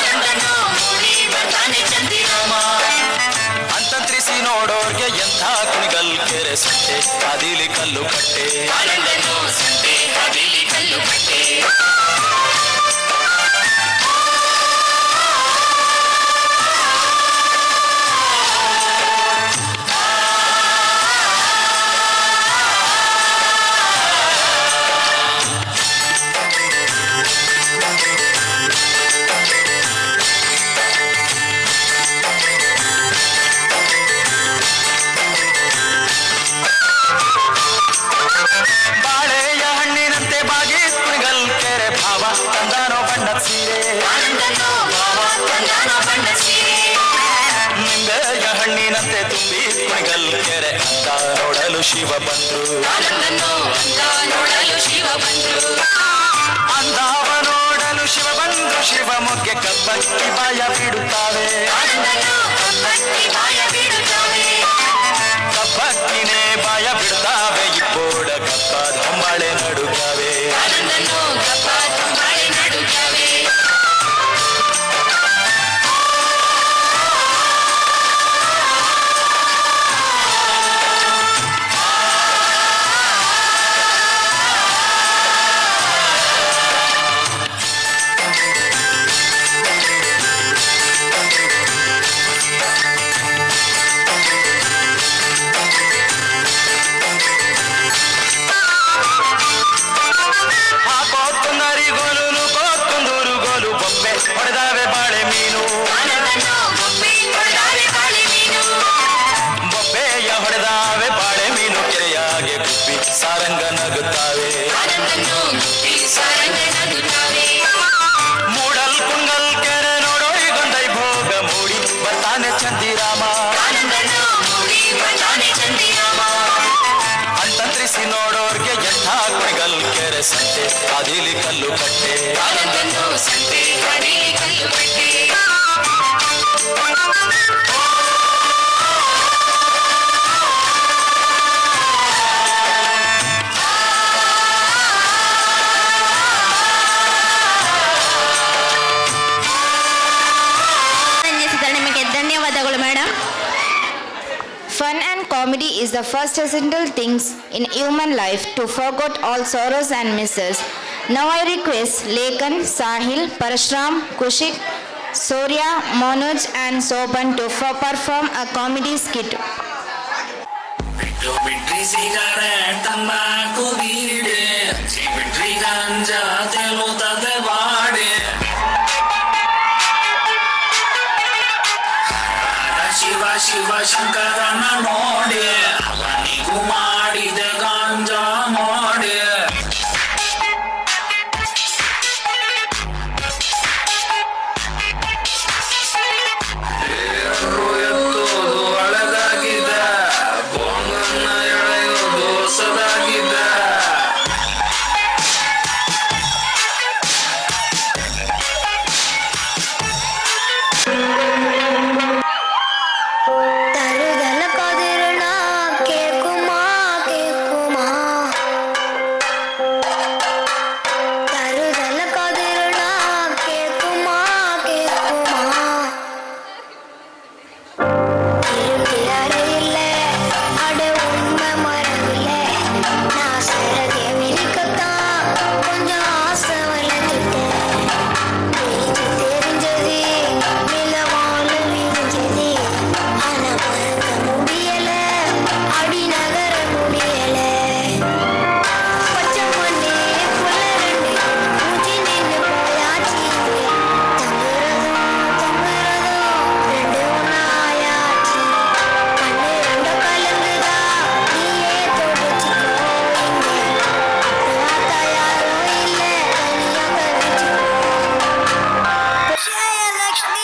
ಅಂತಂತ್ರಿಸಿ ನೋಡೋರ್ಗೆ ಎಂಥ ಕುಣಿಗಲ್ ಕೆರೆ ಸಂತೆ ಅದಿಲಿ ಕಲ್ಲು ಕಟ್ಟೆ ಬಾಳೆಯ ಹಣ್ಣಿನಂತೆ ಬಾಗಿ ಕುಣಿಗಲ್ ಕೆರೆ ಭಾವ ತಂದಾನೋ ಬಣ್ಣದ ಸೀರೆ ನಿಂಬೆಯ ಹಣ್ಣಿನಂತೆ ತುಂಬಿ ಕುಣಿಗಲ್ ಕೆರೆ ಅಂತ ನೋಡಲು ಶಿವ ಬಂದ್ರು ಅಂದಾವ ನೋಡಲು ಶಿವ ಬಂದ್ರು ಶಿವ ಮೊಗ್ಗೆ ಕಬ್ಬಕ್ಕಿ ಬಾಯ ಬಿಡುತ್ತಾವೆ ಕಬ್ಬಕ್ಕಿನೇ ಬಾಯ ಬಿಡ್ತಾವೆ ಇಬ್ಬೋಡ ಕಬ್ಬದ ಹೊಂಬಾಳೆ ನಡುತ್ತವೆ ಹಾಕೋತ್ತುಂದರಿ ಗೋಲು ಕೋತ್ತುಂದೂರು ಗೋಲು ಬೊಬ್ಬೆ ಹೊಡೆದಾವೆ ಬಾಳೆ ಮೀನು ಬೊಬ್ಬೆಯ ಹೊಡೆದಾವೆ ಬಾಳೆ ಮೀನು ಕೆರೆಯಾಗೆ ಗುಬ್ಬಿ ಸಾರಂಗ ನಗುತ್ತಾವೆ ಮೂಡಲ್ ಕುಂಗಲ್ ಕೆರೆ ನೋಡೋ ಈಗೊಂದೈ ಭೋಗ ಮೂಡಿ ಬರ್ತಾನೆ ಚಂದಿರಾಮ ಅಂತಂತ್ರಿಸಿ ನೋಡೋರ್ಗೆ ಎಂಥ ಕುಣಿಗಲ್ ಕೆರೆ ಸಂತೆ ಅದಿಲಿ ಕಲ್ಲು ಕಟ್ಟೆ Fun and comedy is the first essential things in human life to forget all sorrows and misses. Now I request Lekan, Sahil, Parashram, Kushik, Surya, Manoj and Sopan to f- perform a comedy skit. ಬಿಟ್ಟು ಬಿಟ್ರಿ ಸಿಗರೇಟ್ ತಂಬಾಕು ಬೀಡೆ ಹಚ್ಚಿ ಬಿಟ್ರಿ ಗಾಂಜಾ ತೆಲುತ್ತದೆ ಬಾಡೆ ಶಿವ ಶಿವ ಶಂಕರನ ನೋಡಿ ಅವನಿಗೂ ಮಾಡಿದೆ ಗಾಂಜಾ ಮಾಡಿ ಎತ್ತೋದು ಹಳೆದಾಗಿದೆ ಬೋಂಗನ್ನ ಎಳೆಯೋದು ಹೊಸದಾಗಿದೆ തരുതല കതിരണ കേക്കുമാ കേക്കുമാ തരുതല കതിരണ കേക്കുമാ കേക്കുമാ இருட்டிலறையிலே அட உண்மை மறவில்லை நான் சிறகை விரிக்கத்தான் கொஞ்சம் ஆசை வளர்ந்துட்டேன் பேச்சு தெரிஞ்சது நிலவாழ விரிஞ்சது ஆனா மறக்க முடியல அடி நகர முடியல பச்சை மண்ணே புள்ள ரெண்டு மூச்சு நின்று போயாச்சு தங்குறதும் தங்குறதும் ரெண்டு ஒன்னாயாச்சு கண்ணு ரெண்டு கலங்குதா நீயே தொடச்சிக்கோ இங்க பார்த்தா யாரும் இல்ல தனியா கவிச்சுக்கோ ஜெயலக்ஷ்மி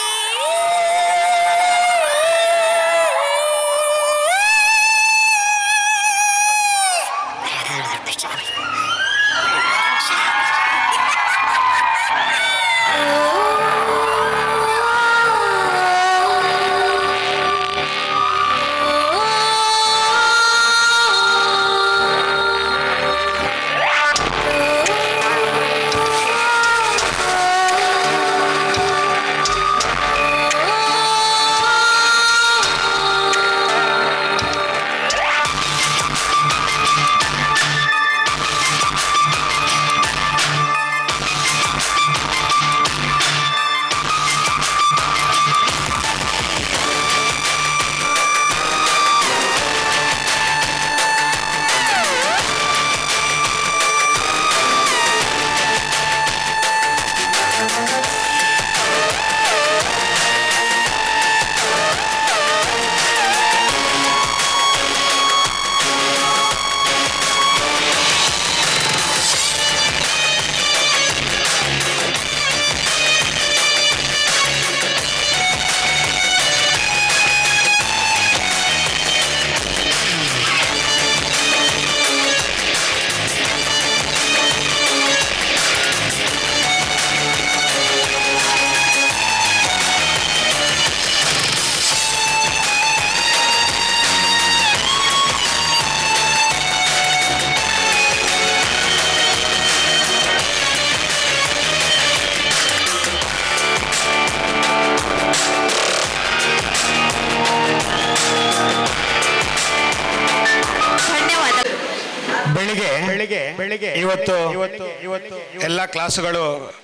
ಬೆಳಿಗ್ಗೆ ಬೆಳಿಗ್ಗೆ ಬೆಳಿಗ್ಗೆ ಇವತ್ತು ಇವತ್ತು ಇವತ್ತು ಎಲ್ಲ ಕ್ಲಾಸುಗಳು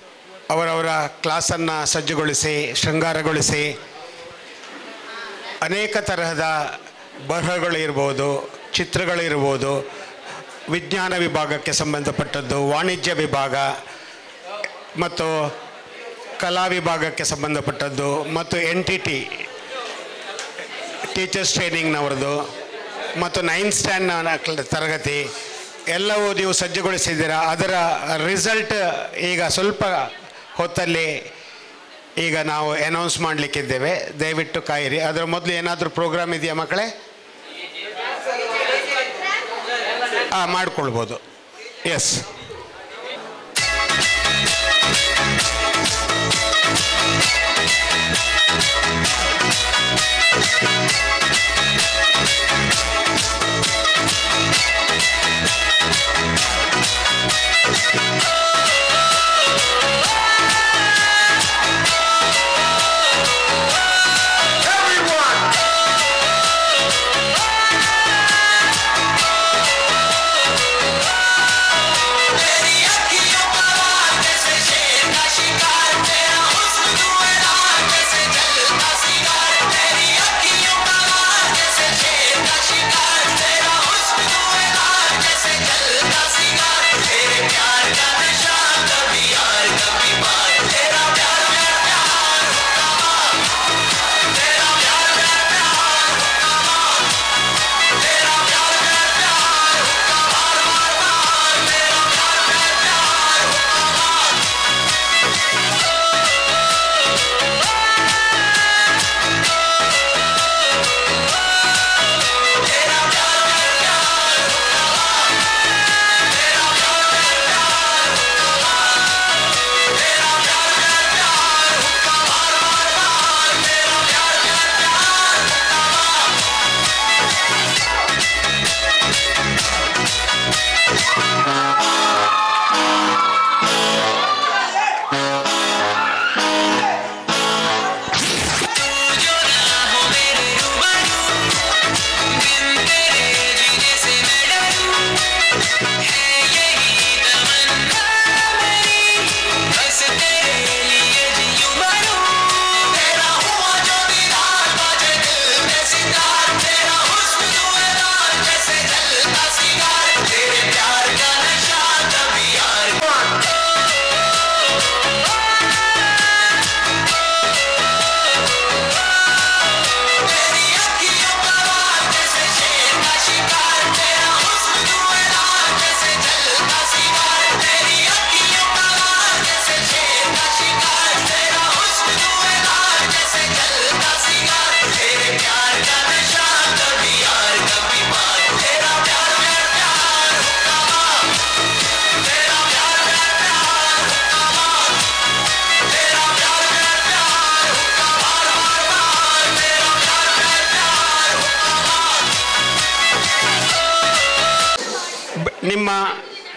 ಅವರವರ ಕ್ಲಾಸನ್ನು ಸಜ್ಜುಗೊಳಿಸಿ ಶೃಂಗಾರಗೊಳಿಸಿ ಅನೇಕ ತರಹದ ಬರಹಗಳು ಇರ್ಬೋದು ಚಿತ್ರಗಳಿರ್ಬೋದು ವಿಜ್ಞಾನ ವಿಭಾಗಕ್ಕೆ ಸಂಬಂಧಪಟ್ಟದ್ದು ವಾಣಿಜ್ಯ ವಿಭಾಗ ಮತ್ತು ಕಲಾ ವಿಭಾಗಕ್ಕೆ ಸಂಬಂಧಪಟ್ಟದ್ದು ಮತ್ತು ಎನ್ ಟಿ ಟಿ ಟೀಚರ್ಸ್ ಟ್ರೈನಿಂಗ್ನವ್ರದ್ದು ಮತ್ತು ನೈನ್ತ್ ಸ್ಟ್ಯಾಂಡ್ ತರಗತಿ ಎಲ್ಲವೂ ನೀವು ಸಜ್ಜುಗೊಳಿಸಿದ್ದೀರಾ ಅದರ ರಿಸಲ್ಟ್ ಈಗ ಸ್ವಲ್ಪ ಹೊತ್ತಲ್ಲಿ ಈಗ ನಾವು ಅನೌನ್ಸ್ ಮಾಡಲಿಕ್ಕಿದ್ದೇವೆ ದಯವಿಟ್ಟು ಕಾಯಿರಿ ಅದರ ಮೊದಲು ಏನಾದರೂ ಪ್ರೋಗ್ರಾಮ್ ಇದೆಯಾ ಮಕ್ಕಳೇ ಹಾಂ ಮಾಡ್ಕೊಳ್ಬೋದು yes Everyone!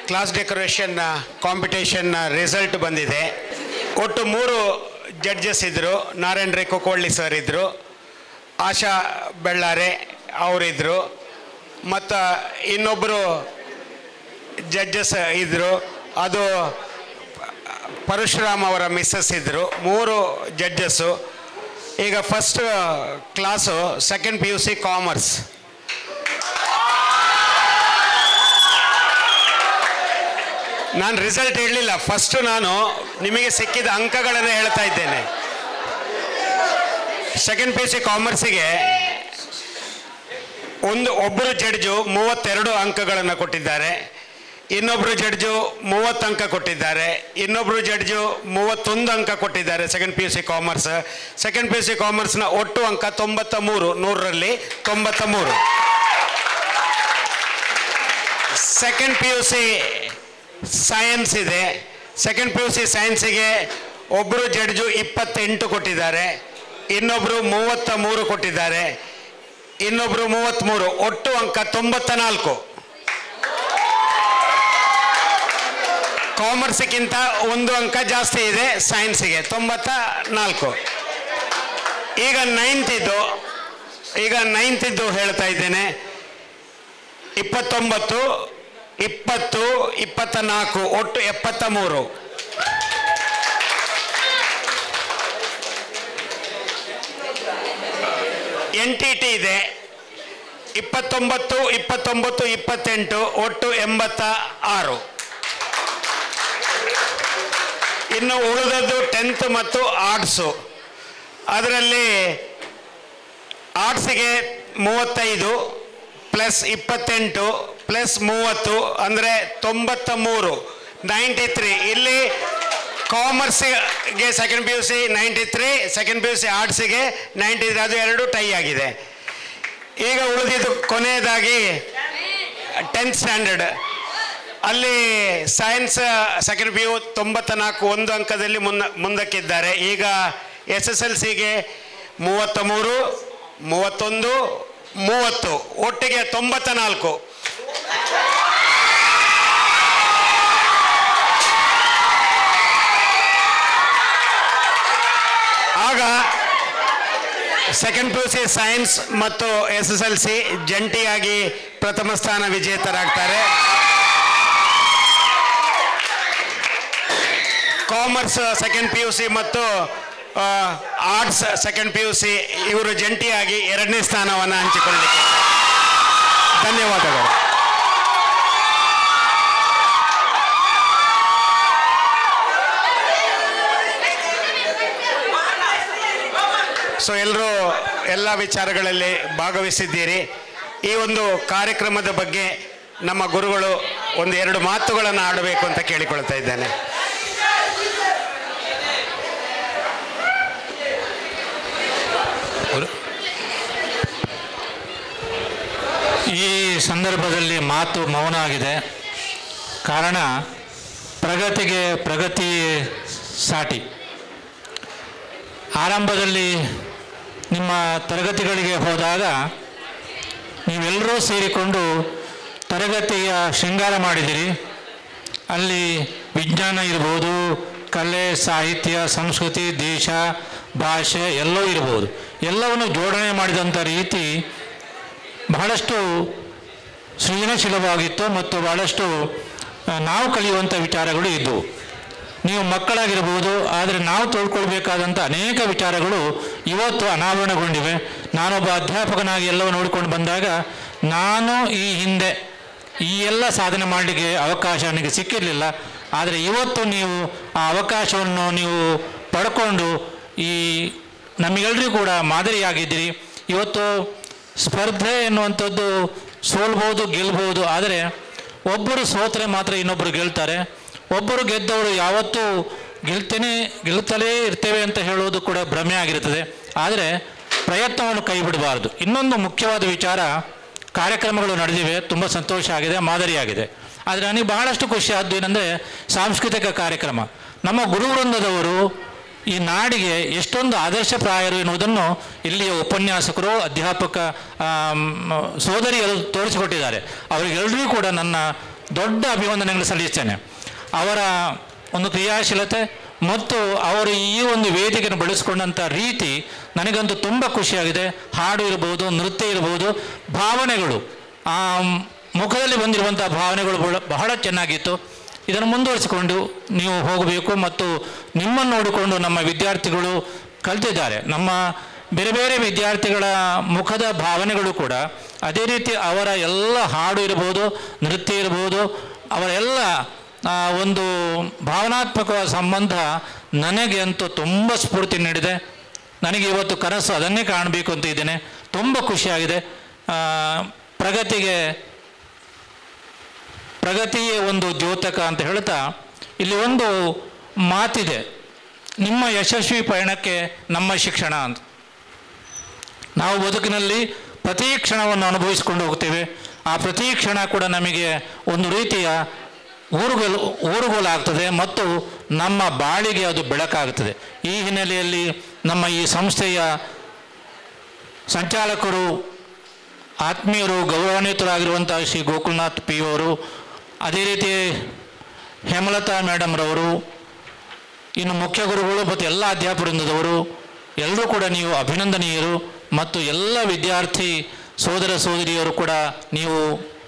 Class decoration competition result ಬಂದಿದೆ ಒಟ್ಟು ಮೂರು ಜಡ್ಜಸ್ ಇದ್ದರು ನಾರಾಯಣ್ ರೈ ಕೊಕ್ಕೊಳ್ಳಿ ಸರ್ ಇದ್ದರು ಆಶಾ ಬೆಳ್ಳಾರೆ ಅವರಿದ್ದರು ಮತ್ತು ಇನ್ನೊಬ್ಬರು ಜಡ್ಜಸ್ ಇದ್ದರು ಅದು ಪರಶುರಾಮ್ ಅವರ ಮಿಸ್ಸಸ್ ಇದ್ದರು ಮೂರು ಜಡ್ಜಸ್ಸು ಈಗ first class second P U C commerce ನಾನು ರಿಸಲ್ಟ್ ಹೇಳಲಿಲ್ಲ ಫಸ್ಟು ನಾನು ನಿಮಗೆ ಸಿಕ್ಕಿದ ಅಂಕಗಳನ್ನು ಹೇಳ್ತಾ ಇದ್ದೇನೆ ಸೆಕೆಂಡ್ ಪಿ ಯು ಸಿ ಕಾಮರ್ಸಿಗೆ ಒಂದು ಒಬ್ಬರು ಜಡ್ಜು ಮೂವತ್ತೆರಡು ಅಂಕಗಳನ್ನು ಕೊಟ್ಟಿದ್ದಾರೆ ಇನ್ನೊಬ್ಬರು ಜಡ್ಜು ಮೂವತ್ತು ಅಂಕ ಕೊಟ್ಟಿದ್ದಾರೆ ಇನ್ನೊಬ್ಬರು ಜಡ್ಜು ಮೂವತ್ತೊಂದು ಅಂಕ ಕೊಟ್ಟಿದ್ದಾರೆ second P U C commerce second P U C ಕಾಮರ್ಸ್ನ ಒಟ್ಟು ಅಂಕ ತೊಂಬತ್ತ ಮೂರು ನೂರರಲ್ಲಿ ತೊಂಬತ್ತ ಮೂರು second P U C science ಇದೆ ಸೆಕೆಂಡ್ ಪಿ ಯು ಸಿ ಸೈನ್ಸಿಗೆ ಒಬ್ಬರು ಜಡ್ಜು ಇಪ್ಪತ್ತೆಂಟು ಕೊಟ್ಟಿದ್ದಾರೆ ಇನ್ನೊಬ್ಬರು ಮೂವತ್ತ ಮೂರು ಕೊಟ್ಟಿದ್ದಾರೆ ಇನ್ನೊಬ್ಬರು ಮೂವತ್ತ್ಮೂರು ಒಟ್ಟು ಅಂಕ ತೊಂಬತ್ತ ನಾಲ್ಕು ಕಾಮರ್ಸ್ಗಿಂತ ಒಂದು ಅಂಕ ಜಾಸ್ತಿ ಇದೆ ಸೈನ್ಸಿಗೆ ತೊಂಬತ್ತ ನಾಲ್ಕು ಈಗ ನೈನ್ತ್ ಇದ್ದು ಈಗ ನೈನ್ತ್ ಇದ್ದು ಹೇಳ್ತಾ ಇದ್ದೇನೆ ಇಪ್ಪತ್ತೊಂಬತ್ತು ಇಪ್ಪತ್ತು ಇಪ್ಪತ್ತ ನಾಲ್ಕು ಒಟ್ಟು ಎಪ್ಪತ್ತ ಮೂರು ಎನ್ ಟಿ ಟಿ ಇದೆ ಇಪ್ಪತ್ತೊಂಬತ್ತು ಇಪ್ಪತ್ತೊಂಬತ್ತು ಇಪ್ಪತ್ತೆಂಟು ಒಟ್ಟು ಎಂಬತ್ತ ಆರು ಇನ್ನು ಉಳಿದದ್ದು ಟೆಂತ್ ಮತ್ತು ಆರ್ಟ್ಸು ಅದರಲ್ಲಿ ಆರ್ಟ್ಸಿಗೆ ಮೂವತ್ತೈದು ಪ್ಲಸ್ ಇಪ್ಪತ್ತೆಂಟು ಪ್ಲಸ್ ಮೂವತ್ತು ಅಂದರೆ ತೊಂಬತ್ತ ಮೂರು ನೈಂಟಿ ತ್ರೀ ಇಲ್ಲಿ ಕಾಮರ್ಸಿಗೆ second P U C ninety three second P U C ಆರ್ಟ್ಸಿಗೆ ನೈಂಟಿ ತ್ರೀ ಅದು ಎರಡು ಟೈ ಆಗಿದೆ ಈಗ ಉಳಿದಿದ್ದು ಕೊನೆಯದಾಗಿ ಟೆಂತ್ ಸ್ಟ್ಯಾಂಡರ್ಡ್ ಅಲ್ಲಿ ಸೈನ್ಸ್ ಸೆಕೆಂಡ್ ಪಿ ಯು ತೊಂಬತ್ತ ನಾಲ್ಕು ಒಂದು ಅಂಕದಲ್ಲಿ ಮುನ್ನ ಮುಂದಕ್ಕಿದ್ದಾರೆ ಈಗ ಎಸ್ ಎಸ್ ಎಲ್ ಸಿಗೆ ಮೂವತ್ತ ಮೂರು ಮೂವತ್ತೊಂದು ಮೂವತ್ತು ಒಟ್ಟಿಗೆ ತೊಂಬತ್ತ ನಾಲ್ಕು ಆಗ second P U C science ಮತ್ತು ಎಸ್ ಎಸ್ ಎಲ್ ಸಿ ಜಂಟಿಯಾಗಿ ಪ್ರಥಮ ಸ್ಥಾನ ವಿಜೇತರಾಗ್ತಾರೆ commerce second P U C ಮತ್ತು arts second P U C ಇವರು ಜಂಟಿಯಾಗಿ ಎರಡನೇ ಸ್ಥಾನವನ್ನು ಹಂಚಿಕೊಳ್ಳಲಿಕ್ಕೆ ಧನ್ಯವಾದಗಳು ಸೊ ಎಲ್ಲರೂ ಎಲ್ಲ ವಿಚಾರಗಳಲ್ಲಿ ಭಾಗವಹಿಸಿದ್ದೀರಿ ಈ ಒಂದು ಕಾರ್ಯಕ್ರಮದ ಬಗ್ಗೆ ನಮ್ಮ ಗುರುಗಳು ಒಂದು ಎರಡು ಮಾತುಗಳನ್ನು ಆಡಬೇಕು ಅಂತ ಕೇಳಿಕೊಳ್ತಾ ಇದ್ದೇನೆ ಈ ಸಂದರ್ಭದಲ್ಲಿ ಮಾತು ಮೌನ ಆಗಿದೆ ಕಾರಣ ಪ್ರಗತಿಗೆ ಪ್ರಗತಿ ಸಾಟಿ ಆರಂಭದಲ್ಲಿ ನಿಮ್ಮ ತರಗತಿಗಳಿಗೆ ಹೋದಾಗ ನೀವೆಲ್ಲರೂ ಸೇರಿಕೊಂಡು ತರಗತಿಯ ಶೃಂಗಾರ ಮಾಡಿದಿರಿ ಅಲ್ಲಿ ವಿಜ್ಞಾನ ಇರ್ಬೋದು ಕಲೆ ಸಾಹಿತ್ಯ ಸಂಸ್ಕೃತಿ ದೇಶ ಭಾಷೆ ಎಲ್ಲವೂ ಇರ್ಬೋದು ಎಲ್ಲವನ್ನು ಜೋಡಣೆ ಮಾಡಿದಂಥ ರೀತಿ ಬಹಳಷ್ಟು ಸೃಜನಶೀಲವಾಗಿತ್ತು ಮತ್ತು ಬಹಳಷ್ಟು ಆ, ನಾವು ಕಲಿಯುವಂಥ ವಿಚಾರಗಳು ಇದ್ದವು ನೀವು ಮಕ್ಕಳಾಗಿರ್ಬೋದು ಆದರೆ ನಾವು ತಿಳ್ಕೊಳ್ಬೇಕಾದಂಥ ಅನೇಕ ವಿಚಾರಗಳು ಇವತ್ತು ಅನಾವರಣಗೊಂಡಿವೆ ನಾನೊಬ್ಬ ಅಧ್ಯಾಪಕನಾಗಿ ಎಲ್ಲವೂ ನೋಡಿಕೊಂಡು ಬಂದಾಗ ನಾನು ಈ ಹಿಂದೆ ಈ ಎಲ್ಲ ಸಾಧನೆ ಮಾಡಲಿಕ್ಕೆ ಅವಕಾಶ ನನಗೆ ಸಿಕ್ಕಿರಲಿಲ್ಲ ಆದರೆ ಇವತ್ತು ನೀವು ಆ ಅವಕಾಶವನ್ನು ನೀವು ಪಡ್ಕೊಂಡು ಈ ನಮಗೆಲ್ಲರಿಗೂ ಕೂಡ ಮಾದರಿಯಾಗಿದ್ದೀರಿ ಇವತ್ತು ಸ್ಪರ್ಧೆ ಎನ್ನುವಂಥದ್ದು ಸೋಲ್ಬೋದು ಗೆಲ್ಬೋದು ಆದರೆ ಒಬ್ಬರು ಸೋತರೆ ಮಾತ್ರ ಇನ್ನೊಬ್ಬರು ಗೆಲ್ತಾರೆ ಒಬ್ಬರು ಗೆದ್ದವರು ಯಾವತ್ತೂ ಗೆಲ್ತೇನೆ ಗೆಲ್ತಲೇ ಇರ್ತೇವೆ ಅಂತ ಹೇಳೋದು ಕೂಡ ಭ್ರಮೆ ಆಗಿರ್ತದೆ ಆದರೆ ಪ್ರಯತ್ನವನ್ನು ಕೈ ಬಿಡಬಾರ್ದು ಇನ್ನೊಂದು ಮುಖ್ಯವಾದ ವಿಚಾರ ಕಾರ್ಯಕ್ರಮಗಳು ನಡೆದಿವೆ ತುಂಬ ಸಂತೋಷ ಆಗಿದೆ ಮಾದರಿಯಾಗಿದೆ ಆದರೆ ನನಗೆ ಬಹಳಷ್ಟು ಖುಷಿ ಆದ್ದು ಏನಂದರೆ ಸಾಂಸ್ಕೃತಿಕ ಕಾರ್ಯಕ್ರಮ ನಮ್ಮ ಗುರುವೃಂದದವರು ಈ ನಾಡಿಗೆ ಎಷ್ಟೊಂದು ಆದರ್ಶಪ್ರಾಯರು ಎನ್ನುವುದನ್ನು ಇಲ್ಲಿಯ ಉಪನ್ಯಾಸಕರು ಅಧ್ಯಾಪಕ ಆಮ್, ಸೋದರಿಯರು ತೋರಿಸಿಕೊಟ್ಟಿದ್ದಾರೆ ಅವರಿಗೆಲ್ಲರಿಗೂ ಕೂಡ ನನ್ನ ದೊಡ್ಡ ಅಭಿವಂದನೆಗಳು ಸಲ್ಲಿಸ್ತೇನೆ ಅವರ ಒಂದು ಕ್ರಿಯಾಶೀಲತೆ ಮತ್ತು ಅವರು ಈ ಒಂದು ವೇದಿಕೆಯನ್ನು ಬಳಸಿಕೊಂಡಂಥ ರೀತಿ ನನಗಂತೂ ತುಂಬ ಖುಷಿಯಾಗಿದೆ ಹಾಡು ಇರ್ಬೋದು ನೃತ್ಯ ಇರ್ಬೋದು ಭಾವನೆಗಳು ಆ ಮುಖದಲ್ಲಿ ಬಂದಿರುವಂಥ ಭಾವನೆಗಳು ಬಹಳ ಬಹಳ ಚೆನ್ನಾಗಿತ್ತು ಇದನ್ನು ಮುಂದುವರಿಸಿಕೊಂಡು ನೀವು ಹೋಗಬೇಕು ಮತ್ತು ನಿಮ್ಮನ್ನು ನೋಡಿಕೊಂಡು ನಮ್ಮ ವಿದ್ಯಾರ್ಥಿಗಳು ಕಲ್ತಿದ್ದಾರೆ ನಮ್ಮ ಬೇರೆ ಬೇರೆ ವಿದ್ಯಾರ್ಥಿಗಳ ಮುಖದ ಭಾವನೆಗಳು ಕೂಡ ಅದೇ ರೀತಿ ಅವರ ಎಲ್ಲ ಹಾಡು ಇರ್ಬೋದು ನೃತ್ಯ ಇರ್ಬೋದು ಅವರ ಎಲ್ಲ ಆ, ಒಂದು ಭಾವನಾತ್ಮಕ ಸಂಬಂಧ ನನಗೆ ಅಂತೂ ತುಂಬ ಸ್ಫೂರ್ತಿ ನೀಡಿದೆ ನನಗೆ ಇವತ್ತು ಕನಸು ಅದನ್ನೇ ಕಾಣಬೇಕು ಅಂತ ಇದ್ದೇನೆ ತುಂಬ ಖುಷಿಯಾಗಿದೆ ಆ, ಪ್ರಗತಿಗೆ ಪ್ರಗತಿಯೇ ಒಂದು ದ್ಯೋತಕ ಅಂತ ಹೇಳ್ತಾ ಇಲ್ಲಿ ಒಂದು ಮಾತಿದೆ ನಿಮ್ಮ ಯಶಸ್ವಿ ಪಯಣಕ್ಕೆ ನಮ್ಮ ಶಿಕ್ಷಣ ಅಂತ ನಾವು ಬದುಕಿನಲ್ಲಿ ಪ್ರತಿ ಕ್ಷಣವನ್ನು ಅನುಭವಿಸಿಕೊಂಡು ಹೋಗ್ತೇವೆ ಆ ಪ್ರತಿ ಕ್ಷಣ ಕೂಡ ನಮಗೆ ಒಂದು ರೀತಿಯ ಊರುಗೋಲು ಊರುಗೋಲಾಗ್ತದೆ ಮತ್ತು ನಮ್ಮ ಬಾಳಿಗೆ ಅದು ಬೆಳಕಾಗ್ತದೆ ಈ ಹಿನ್ನೆಲೆಯಲ್ಲಿ ನಮ್ಮ ಈ ಸಂಸ್ಥೆಯ ಸಂಚಾಲಕರು ಆತ್ಮೀಯರು ಗೌರವಾನ್ವಿತರಾಗಿರುವಂಥ ಶ್ರೀ ಗೋಕುಲ್ನಾಥ್ ಪಿ ಅವರು ಅದೇ ರೀತಿ ಹೇಮಲತಾ ಮೇಡಮ್ರವರು ಇನ್ನು ಮುಖ್ಯ ಗುರುಗಳು ಮತ್ತು ಎಲ್ಲ ಅಧ್ಯಾಪಕವೃಂದದವರು ಎಲ್ಲರೂ ಕೂಡ ನೀವು ಅಭಿನಂದನೀಯರು ಮತ್ತು ಎಲ್ಲ ವಿದ್ಯಾರ್ಥಿ ಸೋದರ ಸೋದರಿಯರು ಕೂಡ ನೀವು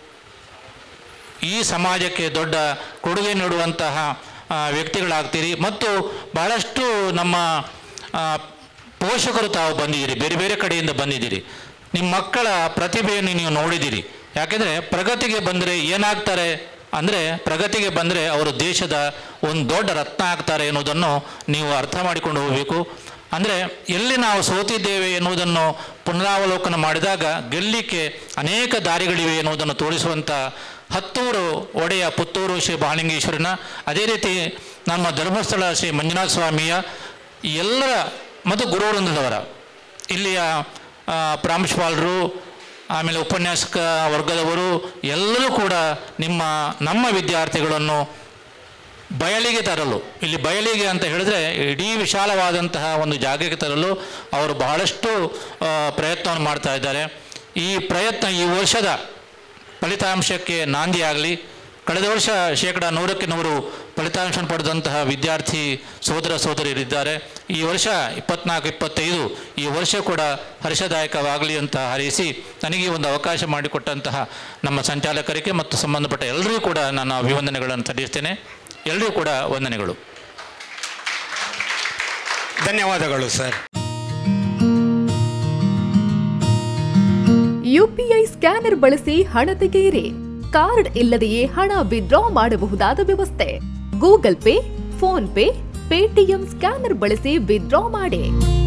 ಈ ಸಮಾಜಕ್ಕೆ ದೊಡ್ಡ ಕೊಡುಗೆ ನೀಡುವಂತಹ ಆ, ವ್ಯಕ್ತಿಗಳಾಗ್ತೀರಿ ಮತ್ತು ಬಹಳಷ್ಟು ನಮ್ಮ ಆ, ಪೋಷಕರು ತಾವು ಬಂದಿದ್ದೀರಿ ಬೇರೆ ಬೇರೆ ಕಡೆಯಿಂದ ಬಂದಿದ್ದೀರಿ ನಿಮ್ಮ ಮಕ್ಕಳ ಪ್ರತಿಭೆಯನ್ನು ನೀವು ನೋಡಿದ್ದೀರಿ ಯಾಕೆಂದರೆ ಪ್ರಗತಿಗೆ ಬಂದರೆ ಏನಾಗ್ತಾರೆ ಅಂದರೆ ಪ್ರಗತಿಗೆ ಬಂದರೆ ಅವರು ದೇಶದ ಒಂದು ದೊಡ್ಡ ರತ್ನ ಆಗ್ತಾರೆ ಎನ್ನುವುದನ್ನು ನೀವು ಅರ್ಥ ಮಾಡಿಕೊಂಡು ಹೋಗಬೇಕು ಅಂದರೆ ಎಲ್ಲಿ ನಾವು ಸೋತಿದ್ದೇವೆ ಎನ್ನುವುದನ್ನು ಪುನರಾವಲೋಕನ ಮಾಡಿದಾಗ ಗೆಲ್ಲಿಕ್ಕೆ ಅನೇಕ ದಾರಿಗಳಿವೆ ಎನ್ನುವುದನ್ನು ತೋರಿಸುವಂಥ ಹತ್ತೂರು ಒಡೆಯ ಪುತ್ತೂರು ಶ್ರೀ ಬಹಲಿಂಗೇಶ್ವರನ ಅದೇ ರೀತಿ ನಮ್ಮ ಧರ್ಮಸ್ಥಳ ಶ್ರೀ ಮಂಜುನಾಥ ಸ್ವಾಮಿಯ ಈ ಎಲ್ಲರ ಮತ್ತು ಗುರುವೃಂದದವರ ಇಲ್ಲಿಯ ಆ, ಪ್ರಾಂಶುಪಾಲರು ಆಮೇಲೆ ಉಪನ್ಯಾಸಕ ವರ್ಗದವರು ಎಲ್ಲರೂ ಕೂಡ ನಿಮ್ಮ ನಮ್ಮ ವಿದ್ಯಾರ್ಥಿಗಳನ್ನು ಬಯಲಿಗೆ ತರಲು ಇಲ್ಲಿ ಬಯಲಿಗೆ ಅಂತ ಹೇಳಿದ್ರೆ ಇಡೀ ವಿಶಾಲವಾದಂತಹ ಒಂದು ಜಾಗಕ್ಕೆ ತರಲು ಅವರು ಬಹಳಷ್ಟು ಆ, ಪ್ರಯತ್ನವನ್ನು ಮಾಡ್ತಾ ಇದ್ದಾರೆ ಈ ಪ್ರಯತ್ನ ಈ ವರ್ಷದ ಫಲಿತಾಂಶಕ್ಕೆ ನಾಂದಿಯಾಗಲಿ ಕಳೆದ ವರ್ಷ ಶೇಕಡ ನೂರಕ್ಕೆ ನೂರು ಫಲಿತಾಂಶ ಪಡೆದಂತಹ ವಿದ್ಯಾರ್ಥಿ ಸೋದರ ಸೋದರಿಯರಿದ್ದಾರೆ ಈ ವರ್ಷ ಇಪ್ಪತ್ನಾಲ್ಕು ಇಪ್ಪತ್ತೈದು ಈ ವರ್ಷ ಕೂಡ ಹರ್ಷದಾಯಕವಾಗಲಿ ಅಂತ ಹಾರೈಸಿ ನನಗೆ ಈ ಒಂದು ಅವಕಾಶ ಮಾಡಿಕೊಟ್ಟಂತಹ ನಮ್ಮ ಸಂಚಾಲಕರಿಗೆ ಮತ್ತು ಸಂಬಂಧಪಟ್ಟ ಎಲ್ಲರಿಗೂ ಕೂಡ ನಾನು ಅಭಿವಂದನೆಗಳನ್ನು ಸಲ್ಲಿಸ್ತೇನೆ ಎಲ್ಲರಿಗೂ ಕೂಡ ವಂದನೆಗಳು ಧನ್ಯವಾದಗಳು ಸರ್ ಯುಪಿಐ ಸ್ಕ್ಯಾನರ್ ಬಳಸಿ ಹಣ ತೆಗೆಯಿರಿ ಕಾರ್ಡ್ ಇಲ್ಲದೆಯೇ ಹಣ ವಿಡ್ರಾ ಮಾಡಬಹುದಾದ ವ್ಯವಸ್ಥೆ Google Pay PhonePe Paytm scanner ಬಳಸಿ ವಿಡ್ರಾ ಮಾಡಿ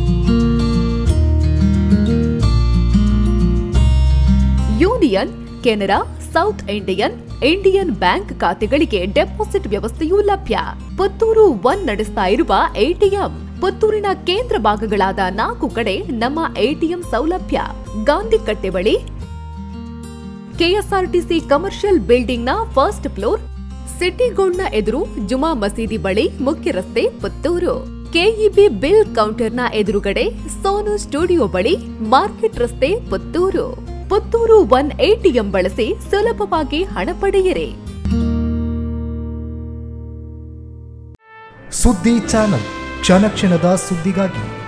Union Canara South Indian Indian Bank ಖಾತೆಗಳಿಗೆ ಡೆಪಾಸಿಟ್ ವ್ಯವಸ್ಥೆಯೂ ಲಭ್ಯ ಪುತ್ತೂರು ಒನ್ ನಡೆಸ್ತಾ ಇರುವ ಎಟಿಎಂ ಪುತ್ತೂರಿನ ಕೇಂದ್ರ ಭಾಗಗಳಾದ ನಾಲ್ಕು ಕಡೆ ನಮ್ಮ ಎಟಿಎಂ ಸೌಲಭ್ಯ ಗಾಂಧಿ ಕಟ್ಟೆ ಬಳಿ ಕೆಎಸ್ಆರ್ಟಿಸಿ ಕಮರ್ಷಿಯಲ್ ಬಿಲ್ಡಿಂಗ್ ನ ಫಸ್ಟ್ ಫ್ಲೋರ್ ಸಿಟಿ ಗೋಲ್ಡ್ನ ಎದುರು ಜುಮಾ ಮಸೀದಿ ಬಳಿ ಮುಖ್ಯ ರಸ್ತೆ ಪುತ್ತೂರು ಕೆಇಬಿ ಬಿಲ್ ಕೌಂಟರ್ನ ಎದುರುಗಡೆ ಸೋನು ಸ್ಟುಡಿಯೋ ಬಳಿ ಮಾರ್ಕೆಟ್ ರಸ್ತೆ ಪುತ್ತೂರು ಪುತ್ತೂರು ಒನ್ ಎಟಿಎಂ ಬಳಸಿ ಸುಲಭವಾಗಿ ಹಣ ಪಡೆಯಿರಿ ಸುದ್ದಿ ಚಾನಲ್ ಕ್ಷಣ ಕ್ಷಣದ ಸುದ್ದಿಗಾಗಿ